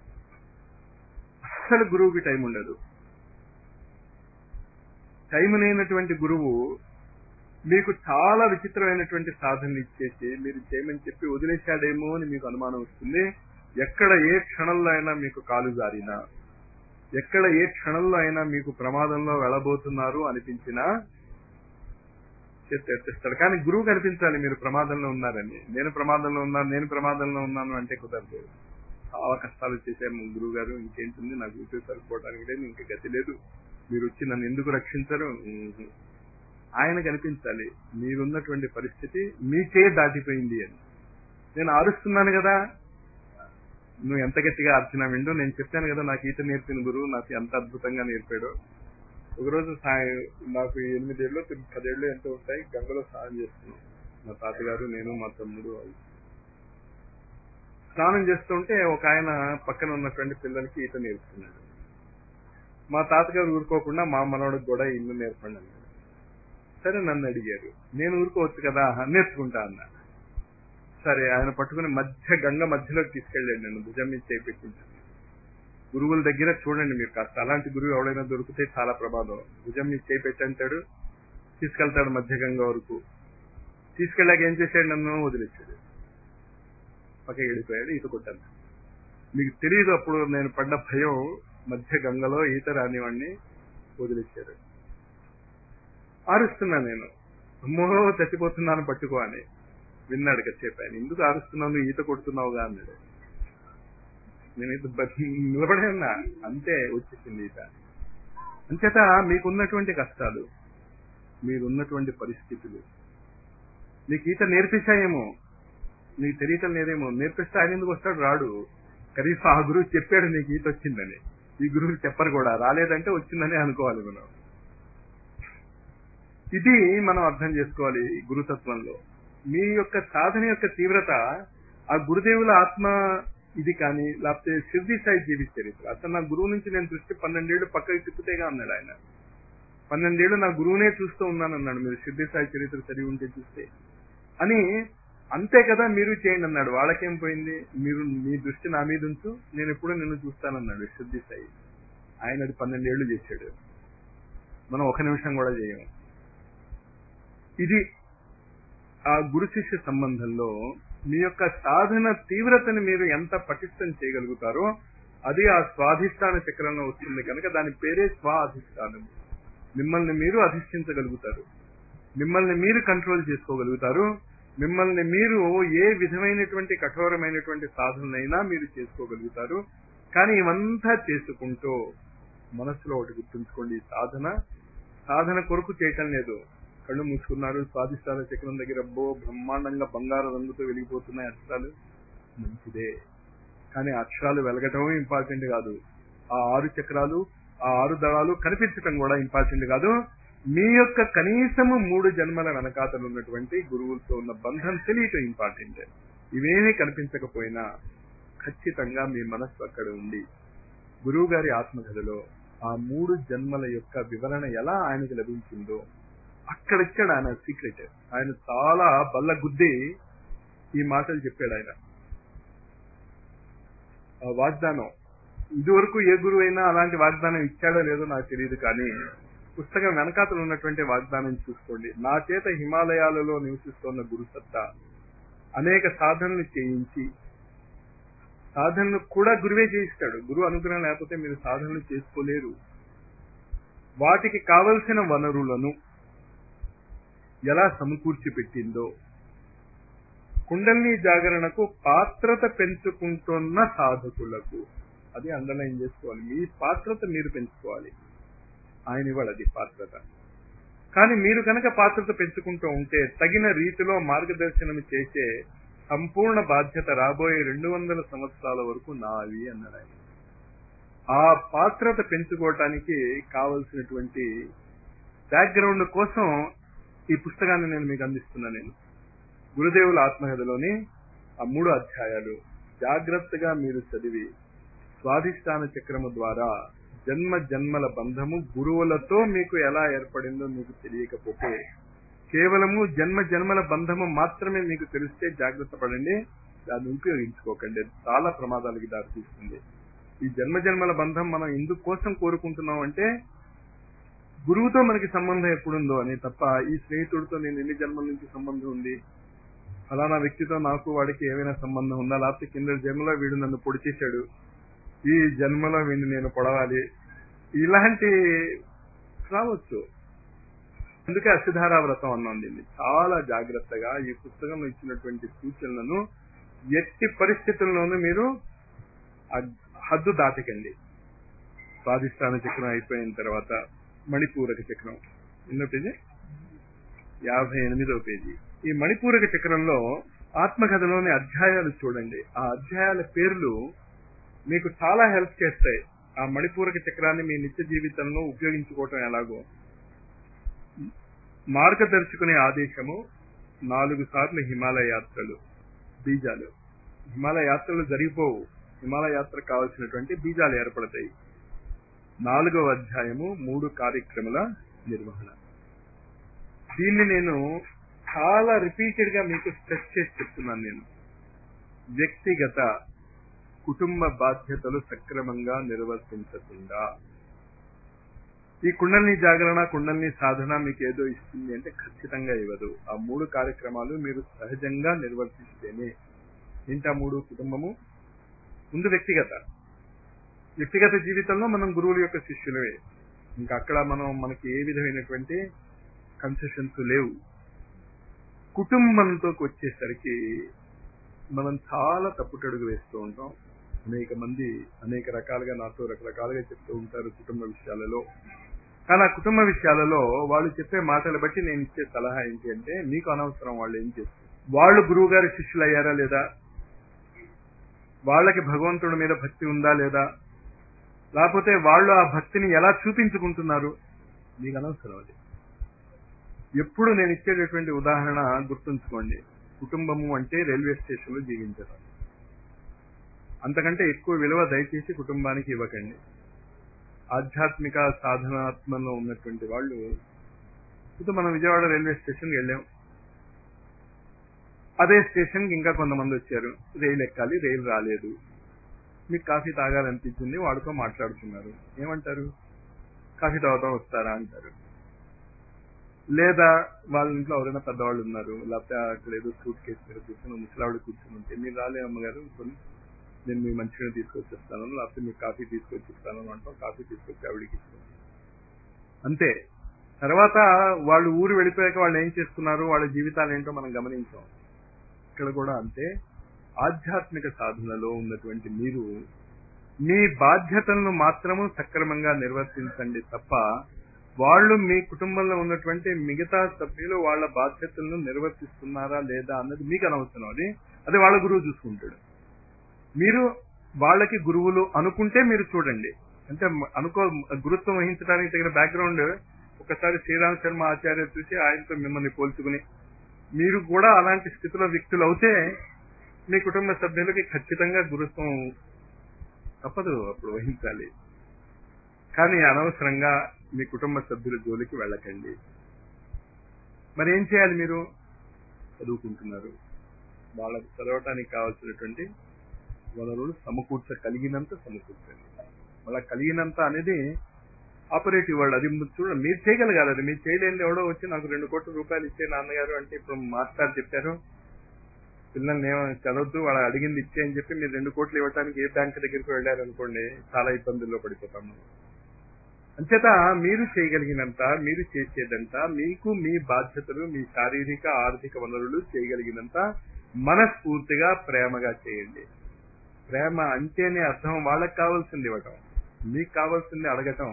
అస్సలు గురువుకి టైం ఉండదు టైం లేనటువంటి గురువు మీకు చాలా విచిత్రమైనటువంటి సాధనలు ఇచ్చేసి మీరు చేయమని చెప్పి వదిలేశాడేమో అని మీకు అనుమానం వస్తుంది ఎక్కడ ఏ క్షణంలో అయినా మీకు కాలు జారినా ఎక్కడ ఏ క్షణంలో అయినా మీకు ప్రమాదంలో వెళ్ళబోతున్నారు అనిపించినా చేస్తే ఎత్తేస్తాడు కానీ గురువు కనిపించాలి మీరు ప్రమాదంలో ఉన్నారని నేను ప్రమాదంలో ఉన్నాను నేను ప్రమాదంలో ఉన్నాను అంటే కుదరదు చాలా కష్టాలు చేసాము గురువు గారు ఇంకేంటుంది నాకు డ్యూటీ సరిపోవడానికి లేదు ఇంకా గతి లేదు మీరు వచ్చి నన్ను ఎందుకు రక్షించరు ఉహు. ఆయన కనిపించాలి మీరున్నటువంటి పరిస్థితి మీకే దాటిపోయింది అని నేను ఆరుస్తున్నాను కదా నువ్వు ఎంత గట్టిగా అర్చన విండు నేను చెప్పాను కదా నాకు ఈత నేర్పిన గురువు నాకు ఎంత అద్భుతంగా నేర్పాడు ఒకరోజు సాయం నాకు ఎనిమిదేళ్ళు పదేళ్ళు ఎంత ఉంటాయి గంగలో స్నానం చేస్తున్నాం మా తాతగారు నేను మా తమ్ముడు వాళ్ళు స్నానం చేస్తుంటే ఒక ఆయన పక్కన ఉన్నటువంటి పిల్లలకి ఈత నేర్పుతున్నాడు మా తాతగారు ఊరుకోకుండా మా మనవడికి కూడా ఇల్లు నేర్పండి అన్నాడు సరే నన్ను అడిగారు నేను ఊరుకోవచ్చు కదా నేర్చుకుంటా అన్నా సరే ఆయన పట్టుకుని మధ్య గంగ మధ్యలోకి తీసుకెళ్ళాడు నేను భుజం మీద చేపెట్టించాను గురువుల దగ్గర చూడండి మీరు కాస్త అలాంటి గురువు ఎవడైనా దొరికితే చాలా ప్రమాదం భుజం మీద చేపెట్టి అంటాడు తీసుకెళ్తాడు మధ్య గంగ వరకు తీసుకెళ్ళాక ఏం చేశాడు నన్ను వదిలేశాడు పక్కకి వెళ్ళిపోయాడు ఈత కొట్టాను మీకు తెలియదు అప్పుడు నేను పడ్డ భయం మధ్య గంగలో ఈత రానివాడిని వదిలేశారు ఆరుస్తున్నా నేను అమ్మో చచ్చిపోతున్నాను పట్టుకో అని విన్నాడు కాసేపు ఆయన ఎందుకు ఆరుస్తున్నావు ఈత కొడుతున్నావుగా అన్నాడు నేను ఇది నిలబడే ఉన్నా అంతే వచ్చేసింది ఈత అంచేత మీకున్నటువంటి కష్టాలు మీరున్నటువంటి పరిస్థితులు నీకు ఈత నేర్పించాయేమో నీకు తెలియటం లేదేమో నేర్పిస్తే ఆయన ఎందుకు వస్తాడు రాడు కనీసం ఆ గురువు చెప్పాడు నీకు ఈత వచ్చిందని ఈ గురువు చెప్పరు కూడా రాలేదంటే వచ్చిందని అనుకోవాలి మనం ఇది మనం అర్థం చేసుకోవాలి ఈ గురుతత్వంలో మీ యొక్క సాధన యొక్క తీవ్రత ఆ గురుదేవుల ఆత్మ ఇది కానీ లేకపోతే సిద్ధి సాయి జీవిత చరిత్ర అతను నా గురువు నుంచి నేను దృష్టి పన్నెండేళ్లు పక్కకి తిప్పుతేగా అన్నాడు ఆయన పన్నెండేళ్లు నా గురువునే చూస్తూ ఉన్నాను అన్నాడు మీరు సిద్ధి సాయి చరిత్ర చదివి ఉంటే చూస్తే అని అంతే కదా మీరు చేయండి అన్నాడు వాళ్ళకేం పోయింది మీరు మీ దృష్టి నా మీద ఉంచు నేను ఎప్పుడూ నిన్ను చూస్తానన్నాడు సిద్ధి సాయి ఆయన అది పన్నెండేళ్లు చేశాడు మనం ఒక నిమిషం కూడా చేయము ఇది ఆ గురు శిష్య సంబంధంలో మీ యొక్క సాధన తీవ్రతని మీరు ఎంత పటిష్టం చేయగలుగుతారో అది ఆ స్వాధిష్టాన చక్రంలో వస్తుంది కనుక దాని పేరే స్వాధిష్టానం మిమ్మల్ని మీరు అధిష్ఠించగలుగుతారు మిమ్మల్ని మీరు కంట్రోల్ చేసుకోగలుగుతారు మిమ్మల్ని మీరు ఏ విధమైనటువంటి కఠోరమైనటువంటి సాధనైనా మీరు చేసుకోగలుగుతారు కానీ ఇవంతా చేసుకుంటూ మనసులో ఒకటి గుర్తుంచుకోండి ఈ సాధన సాధన కొరకు చేయటం లేదు కళ్ళు మూసుకున్నారు స్వాదిష్టాల చక్రం దగ్గర అబ్బో బ్రహ్మాండంగా బంగారు రంగుతో వెలిగిపోతున్నాయి అక్షరాలు మంచిదే కానీ అక్షరాలు వెలగటం ఇంపార్టెంట్ కాదు ఆ ఆరు చక్రాలు ఆ ఆరు దళాలు కనిపించటం కూడా ఇంపార్టెంట్ కాదు మీ యొక్క కనీసము మూడు జన్మల వెనకాతలు ఉన్నటువంటి గురువులతో ఉన్న బంధం తెలియటం ఇంపార్టెంట్ ఇవేమీ కనిపించకపోయినా ఖచ్చితంగా మీ మనస్సు అక్కడ ఉంది గురువు గారి ఆత్మకథలో ఆ మూడు జన్మల యొక్క వివరణ ఎలా ఆయనకు లభించిందో అక్కడిచ్చాడు ఆయన సీక్రెట్ ఆయన చాలా బల్ల గుద్ది ఈ మాటలు చెప్పాడు ఆయన ఆ వాగ్దానం ఇదివరకు ఏ గురువు అయినా అలాంటి వాగ్దానం ఇచ్చాడో లేదో నాకు తెలియదు కానీ పుస్తకం వెనకాతలు ఉన్నటువంటి వాగ్దానం చూసుకోండి నా చేత హిమాలయాలలో నివసిస్తున్న గురు సత్తా అనేక సాధనలు చేయించి సాధనలు కూడా గురువే చేయిస్తాడు గురువు అనుగ్రహం లేకపోతే మీరు సాధనలు చేసుకోలేరు వాటికి కావలసిన వనరులను ఎలా సమకూర్చి పెట్టిందో కుండలిని జాగరణకు పాత్రత పెంచుకుంటున్న సాధకులకు అది అండర్లైన్ చేసుకోవాలి మీ పాత్రత మీరు పెంచుకోవాలి ఆయన ఇవాళ అది పాత్రత కానీ మీరు కనుక పాత్రత పెంచుకుంటూ ఉంటే తగిన రీతిలో మార్గదర్శనం చేసే సంపూర్ణ బాధ్యత రాబోయే రెండు వందల సంవత్సరాల వరకు నావి అన్నాడు ఆయన ఆ పాత్రత పెంచుకోవటానికి కావలసినటువంటి బ్యాక్గ్రౌండ్ కోసం ఈ పుస్తకాన్ని నేను మీకు అందిస్తున్నా నేను గురుదేవుల ఆత్మకథలోని ఆ మూడు అధ్యాయాలు జాగ్రత్తగా మీరు చదివి స్వాధిష్టాన చక్రము ద్వారా జన్మ జన్మల బంధము గురువులతో మీకు ఎలా ఏర్పడిందో మీకు తెలియకపోతే కేవలము జన్మ జన్మల బంధము మాత్రమే మీకు తెలిస్తే జాగ్రత్త పడండి దాన్ని ఉపయోగించుకోకండి అది చాలా ప్రమాదాలకి దారితీస్తుంది ఈ జన్మ జన్మల బంధం మనం ఇందుకోసం కోరుకుంటున్నాం అంటే గురువుతో మనకి సంబంధం ఎప్పుడుందో అని తప్ప ఈ స్నేహితుడితో నేను ఎన్ని జన్మల నుంచి సంబంధం ఉంది ఫలానా వ్యక్తితో నాకు వాడికి ఏమైనా సంబంధం ఉందా లేకపోతే కింద జన్మలో వీడు నన్ను పొడి చేశాడు ఈ జన్మలో వీడిని నేను పొడవాలి ఇలాంటి రావచ్చు అందుకే అసిధారా వ్రతం అన్నాం దీన్ని చాలా జాగ్రత్తగా ఈ పుస్తకంలో ఇచ్చినటువంటి సూచనలను ఎట్టి పరిస్థితుల్లోనూ మీరు ఆ హద్దు దాటకండి స్వాధిష్టాన చక్రం అయిపోయిన తర్వాత మణిపూరక చక్రం ఎన్నో పేజీ యాభై ఎనిమిదవ పేజీ ఈ మణిపూరక చక్రంలో ఆత్మకథలోని అధ్యాయాలు చూడండి ఆ అధ్యాయాల పేర్లు మీకు చాలా హెల్ప్ చేస్తాయి ఆ మణిపూరక చక్రాన్ని మీ నిత్య జీవితంలో ఉపయోగించుకోవటం ఎలాగో మార్గదర్శకుని ఆదేశము నాలుగు సార్లు హిమాలయ యాత్రలు బీజాలు హిమాలయ యాత్రలు జరిగిపోవు హిమాలయ యాత్ర కావాల్సినటువంటి బీజాలు ఏర్పడతాయి నాలుగవ అధ్యాయము మూడు కార్యక్రమాల నిర్వహణ దీన్ని నేను చాలా రిపీటెడ్ గా మీకు స్ట్రెస్ చేసి చెప్తున్నాను నేను వ్యక్తిగత కుటుంబ బాధ్యతలు సక్రమంగా నిర్వర్తించకుండా ఈ కుండల్ని జాగరణ కుండల్ని సాధన మీకు ఏదో ఇస్తుంది అంటే ఖచ్చితంగా ఇవ్వదు ఆ మూడు కార్యక్రమాలు మీరు సహజంగా నిర్వర్తిస్తేనే ఏంటి ఆ మూడు కుటుంబము ముందు వ్యక్తిగత వ్యక్తిగత జీవితంలో మనం గురువుల యొక్క శిష్యులవే ఇంకా అక్కడ మనం మనకి ఏ విధమైనటువంటి కన్సెషన్స్ లేవు కుటుంబంతో వచ్చేసరికి మనం చాలా తప్పుటడుగు వేస్తూ ఉంటాం అనేక మంది అనేక రకాలుగా నాతో రకరకాలుగా చెప్తూ ఉంటారు కుటుంబ విషయాలలో కానీ ఆ కుటుంబ విషయాలలో వాళ్ళు చెప్పే మాటలు బట్టి నేను ఇచ్చే సలహా ఏంటి అంటే మీకు అనవసరం వాళ్ళు ఏం చేస్తారు వాళ్ళు గురువు గారి శిష్యులు అయ్యారా లేదా వాళ్ళకి భగవంతుడి మీద భక్తి ఉందా లేదా లేకపోతే వాళ్ళు ఆ భక్తిని ఎలా చూపించుకుంటున్నారు మీకు అనవసరం అది ఎప్పుడు నేను ఇచ్చేటటువంటి ఉదాహరణ గుర్తుంచుకోండి కుటుంబము అంటే రైల్వే స్టేషన్ లో జీవించడం అంతకంటే ఎక్కువ విలువ దయచేసి కుటుంబానికి ఇవ్వకండి ఆధ్యాత్మిక సాధనాత్మలో ఉన్నటువంటి వాళ్ళు ఇప్పుడు మనం విజయవాడ రైల్వే స్టేషన్కి వెళ్ళాం అదే స్టేషన్కి ఇంకా కొంతమంది వచ్చారు రైలు ఎక్కాలి రైలు రాలేదు మీకు కాఫీ తాగాలనిపించింది వాడితో మాట్లాడుతున్నారు ఏమంటారు కాఫీ తాగుతాం వస్తారా అంటారు లేదా వాళ్ళ ఇంట్లో ఎవరైనా పెద్దవాళ్ళు ఉన్నారు లేకపోతే అక్కడ ఏదో సూట్ కేసు మీద కూర్చొని ముసలావిడ కూర్చొని ఉంటే మీరు రాలే అమ్మగారు కొన్ని నేను మీ మంచిగా తీసుకొచ్చిస్తాను లేకపోతే మీకు కాఫీ తీసుకొచ్చి ఇస్తాను అంటాం కాఫీ తీసుకొచ్చి ఆవిడికి ఇస్తాను అంతే తర్వాత వాళ్ళు ఊరు వెళ్ళిపోయాక వాళ్ళు ఏం చేస్తున్నారు వాళ్ళ జీవితాలు ఏంటో మనం గమనించాం ఇక్కడ కూడా అంతే ఆధ్యాత్మిక సాధనలో ఉన్నటువంటి మీరు మీ బాధ్యతలను మాత్రము సక్రమంగా నిర్వర్తించండి తప్ప వాళ్ళు మీ కుటుంబంలో ఉన్నటువంటి మిగతా సభ్యులు వాళ్ళ బాధ్యతలను నిర్వర్తిస్తున్నారా లేదా అన్నది మీకు అనవసరం అది అది వాళ్ళ గురువు చూసుకుంటాడు మీరు వాళ్ళకి గురువులు అనుకుంటే మీరు చూడండి అంటే అనుకో గురుత్వం వహించడానికి తగిన బ్యాక్గ్రౌండ్ ఒకసారి శ్రీరామ్ శర్మ ఆచార్య చూసి ఆయనతో మిమ్మల్ని పోల్చుకుని మీరు కూడా అలాంటి స్థితిలో వ్యక్తులు అవుతే మీ కుటుంబ సభ్యులకి ఖచ్చితంగా గురుత్వం తప్పదు అప్పుడు వహించాలి కానీ అనవసరంగా మీ కుటుంబ సభ్యుల జోలికి వెళ్ళకండి మరి ఏం చేయాలి మీరు చదువుకుంటున్నారు వాళ్ళకి చదవటానికి కావాల్సినటువంటి వనరులు సమకూర్చగలిగినంత సమకూర్చండి మళ్ళా కలిగినంత అనేది ఆపరేటివ్ వర్డ్ అది చూడండి మీరు చేయగలగాలి అది మీరు చేయలేని ఎవడో వచ్చి నాకు రెండు కోట్ల రూపాయలు ఇచ్చే నాన్నగారు అంటే ఇప్పుడు మాస్టర్ చెప్పారు పిల్లల్ని ఏమో చదవద్దు వాళ్ళు అడిగింది ఇచ్చే అని చెప్పి మీరు రెండు కోట్లు ఇవ్వడానికి ఏ బ్యాంక్ దగ్గరికి వెళ్ళారు అనుకోండి చాలా ఇబ్బందుల్లో పడిపోతాము అంచేత మీరు చేయగలిగినంత మీరు చేసేదంత మీకు మీ బాధ్యతలు మీ శారీరక ఆర్థిక వనరులు చేయగలిగినంత మనస్ఫూర్తిగా ప్రేమగా చేయండి ప్రేమ అంటేనే అర్థం వాళ్ళకి కావాల్సింది ఇవ్వటం మీకు కావాల్సింది అడగటం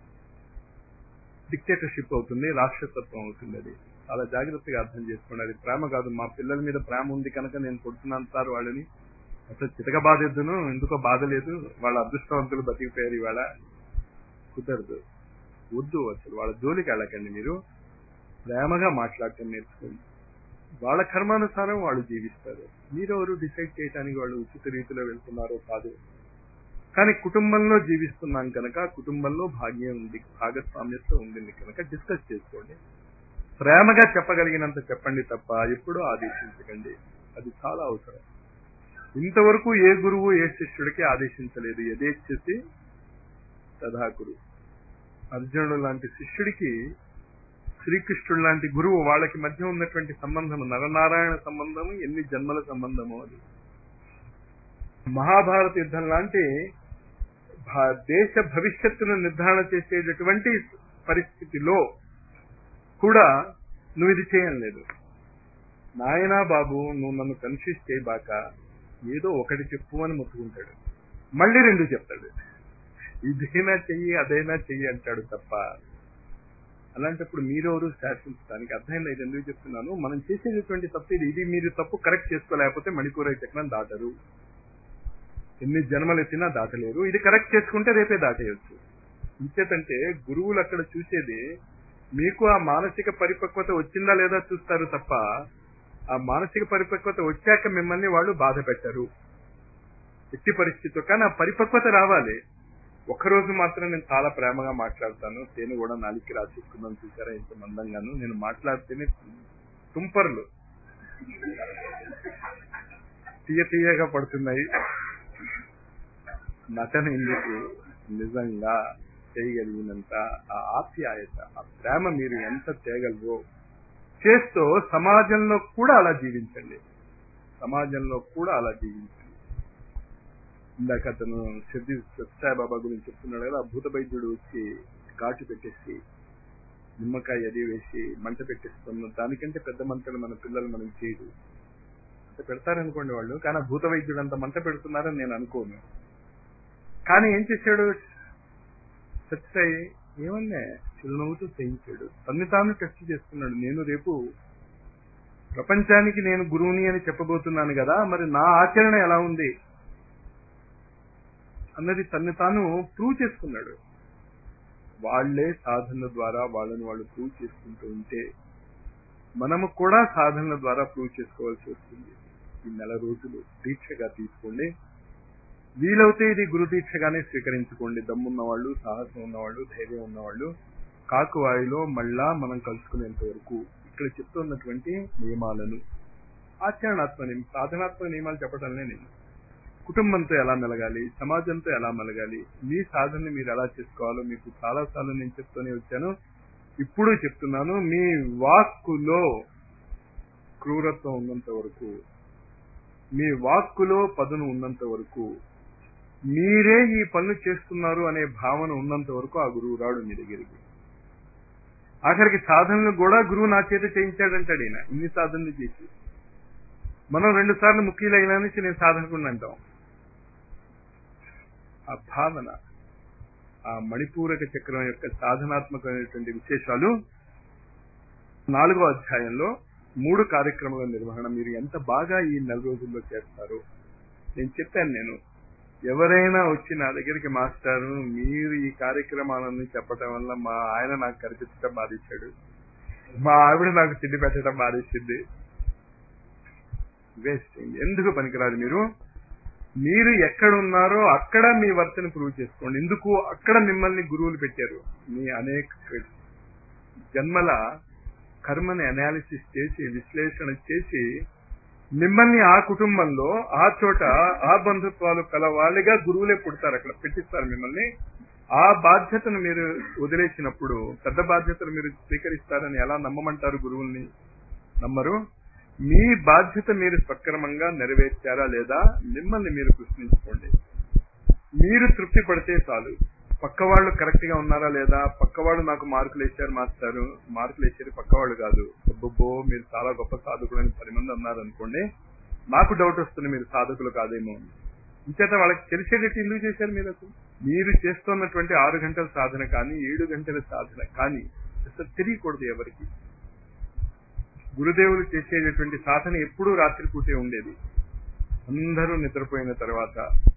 డిక్టేటర్షిప్ అవుతుంది రాక్షసత్వం అవుతుంది అది చాలా జాగ్రత్తగా అర్థం చేసుకోండి అది ప్రేమ కాదు మా పిల్లల మీద ప్రేమ ఉంది కనుక నేను కొడుతున్నాను సార్ వాళ్ళని అసలు చితక బాధెద్దును ఎందుకో బాధ లేదు వాళ్ళ అదృష్టవంతులు బతికిపోయారు ఇవాళ కుదరదు వద్దు అసలు వాళ్ళ జోలికి వెళ్ళకండి మీరు ప్రేమగా మాట్లాడటం నేర్చుకోండి వాళ్ళ కర్మానుసారం వాళ్ళు జీవిస్తారు మీరెవరు డిసైడ్ చేయడానికి వాళ్ళు ఉచిత రీతిలో వెళ్తున్నారో కాదు కానీ కుటుంబంలో జీవిస్తున్నాం కనుక కుటుంబంలో భాగ్యం ఉంది భాగస్వామ్యత ఉంది కనుక డిస్కస్ చేసుకోండి ప్రేమగా చెప్పగలిగినంత చెప్పండి తప్ప ఎప్పుడూ ఆదేశించకండి అది చాలా అవసరం ఇంతవరకు ఏ గురువు ఏ శిష్యుడికి ఆదేశించలేదు యథేచ్ఛసి తథాకురు అర్జునుడు లాంటి శిష్యుడికి శ్రీకృష్ణుడు లాంటి గురువు వాళ్ళకి మధ్య ఉన్నటువంటి సంబంధం నరనారాయణ సంబంధము ఎన్ని జన్మల సంబంధము అది మహాభారత యుద్ధం లాంటి భా- దేశ భవిష్యత్తును నిర్ధారణ చేసేటటువంటి పరిస్థితిలో కూడా నువ్వు ఇది చేయలేదు నాయనా బాబు నువ్వు నన్ను కన్ఫ్యూజ్ చేయబాక ఏదో ఒకటి చెప్పు అని మొత్తుకుంటాడు మళ్ళీ రెండు చెప్తాడు ఇదైనా చెయ్యి అదైనా చెయ్యి అంటాడు తప్ప అలాంటప్పుడు మీరెవరు శాసించడానికి అర్థమైంది ఇది ఎందుకు చెప్తున్నాను మనం చేసేటటువంటి తప్పు ఇది ఇది మీరు తప్పు కరెక్ట్ చేసుకోలేకపోతే మణిపూర చక్రం దాటరు ఎన్ని జన్మలు ఎత్తినా దాటలేరు ఇది కరెక్ట్ చేసుకుంటే రేపే దాటేయచ్చు ఇంచేతంటే గురువులు అక్కడ చూసేది మీకు ఆ మానసిక పరిపక్వత వచ్చిందా లేదా చూస్తారు తప్ప ఆ మానసిక పరిపక్వత వచ్చాక మిమ్మల్ని వాళ్ళు బాధ పెట్టరు ఎట్టి పరిస్థితితో కానీ ఆ పరిపక్వత రావాలి ఒక్కరోజు మాత్రం నేను చాలా ప్రేమగా మాట్లాడతాను తేను కూడా నాలికి రాసేసుకుందాం చూసారా ఇంత మందంగాను నేను మాట్లాడితేనే తుంపర్లు తీయ తీయగా పడుతున్నాయి నటన ఎందుకు నిజంగా చేయగలిగినంత ఆ ఆప్యాయత ఆ ప్రేమ మీరు ఎంత తేగలరో చేస్తూ సమాజంలో కూడా అలా జీవించండి సమాజంలో కూడా అలా జీవించండి ఇందాక అతను సిద్ధి సత్సాయిబాబా గురించి చెప్తున్నాడు కదా అద్భుత వైద్యుడు వచ్చి ఘాటు పెట్టేసి నిమ్మకాయ అది వేసి మంట పెట్టేస్తున్నాం దానికంటే పెద్ద మంటలు మన పిల్లలు మనం చేయదు అంత పెడతారనుకోండి వాళ్ళు కానీ ఆ భూత వైద్యుడు అంత మంట పెడుతున్నారని నేను అనుకోను కానీ ఏం చేశాడు సత్సాయి ఏమన్నా చిరునవ్వుతూ చేయించాడు తన్ని తాను టెస్ట్ చేసుకున్నాడు నేను రేపు ప్రపంచానికి నేను గురువుని అని చెప్పబోతున్నాను కదా మరి నా ఆచరణ ఎలా ఉంది అన్నది తన్ని తాను ప్రూవ్ చేసుకున్నాడు వాళ్లే సాధనల ద్వారా వాళ్ళని వాళ్ళు ప్రూవ్ చేసుకుంటూ ఉంటే మనము కూడా సాధనల ద్వారా ప్రూవ్ చేసుకోవాల్సి వస్తుంది ఈ నెల రోజులు దీక్షగా తీసుకోండి వీలవుతే ఇది గురు దీక్షగానే స్వీకరించుకోండి దమ్మున్న వాళ్ళు సాహసం ఉన్నవాళ్ళు ధైర్యం ఉన్నవాళ్ళు కాకువాయిలో మళ్ళా మనం కలుసుకునేంత వరకు ఇక్కడ చెప్తున్నటువంటి నియమాలను ఆచరణాత్మ నియమం సాధనాత్మక నియమాలు చెప్పడంలే నేను కుటుంబంతో ఎలా మెలగాలి సమాజంతో ఎలా మెలగాలి మీ సాధనని మీరు ఎలా చేసుకోవాలో మీకు చాలా సార్లు నేను చెప్తూనే వచ్చాను ఇప్పుడు చెప్తున్నాను మీ వాక్కులో క్రూరత్వం ఉన్నంత వరకు మీ వాక్కులో పదును ఉన్నంత వరకు మీరే ఈ పనులు చేస్తున్నారు అనే భావన ఉన్నంత వరకు ఆ గురువు రాడు మీ దగ్గరికి ఆఖరికి సాధనలు కూడా గురువు నా చేత చేయించాడంటాడు ఈయన ఇన్ని సాధనలు చేసి మనం రెండు సార్లు ముఖ్యులైనా నుంచి నేను సాధనకుండా అంటాం ఆ భావన ఆ మణిపూరక చక్రం యొక్క సాధనాత్మకమైనటువంటి విశేషాలు నాలుగో అధ్యాయంలో మూడు కార్యక్రమాల నిర్వహణ మీరు ఎంత బాగా ఈ నెల రోజుల్లో చేస్తారు నేను చెప్పాను నేను ఎవరైనా వచ్చి నా దగ్గరికి మాస్టారు మీరు ఈ కార్యక్రమాలన్నీ చెప్పటం వల్ల మా ఆయన నాకు కనిపించడం బాధించాడు మా ఆవిడ నాకు తిండి పెట్టడం బాధించింది వేస్ట్ ఎందుకు పనికిరాదు మీరు మీరు ఎక్కడ ఉన్నారో అక్కడ మీ వర్తని ప్రూవ్ చేసుకోండి ఎందుకు అక్కడ మిమ్మల్ని గురువులు పెట్టారు మీ అనేక జన్మల కర్మని అనాలిసిస్ చేసి విశ్లేషణ చేసి మిమ్మల్ని ఆ కుటుంబంలో ఆ చోట ఆ బంధుత్వాలు కల వాళ్ళుగా గురువులే పుడతారు అక్కడ పెట్టిస్తారు మిమ్మల్ని ఆ బాధ్యతను మీరు వదిలేసినప్పుడు పెద్ద బాధ్యతను మీరు స్వీకరిస్తారని ఎలా నమ్మమంటారు గురువుల్ని నమ్మరు మీ బాధ్యత మీరు సక్రమంగా నెరవేర్చారా లేదా మిమ్మల్ని మీరు ప్రశ్నించుకోండి మీరు తృప్తి పడితే చాలు పక్కవాళ్ళు కరెక్ట్ గా ఉన్నారా లేదా పక్కవాళ్ళు నాకు మార్కులు వేశారు మాస్టారు మార్కులు వేసేది పక్కవాళ్ళు కాదు అబ్బబ్బో మీరు చాలా గొప్ప సాధకులు అని పది మంది అన్నారు అనుకోండి నాకు డౌట్ వస్తుంది మీరు సాధకులు కాదేమో అని ఇంచేత వాళ్ళకి తెలిసేటట్టు ఎందుకు చేశారు మీరు అసలు మీరు చేస్తున్నటువంటి ఆరు గంటల సాధన కానీ ఏడు గంటల సాధన కానీ అసలు తెలియకూడదు ఎవరికి గురుదేవులు చేసేటటువంటి సాధన ఎప్పుడూ రాత్రిపూటే ఉండేది అందరూ నిద్రపోయిన తర్వాత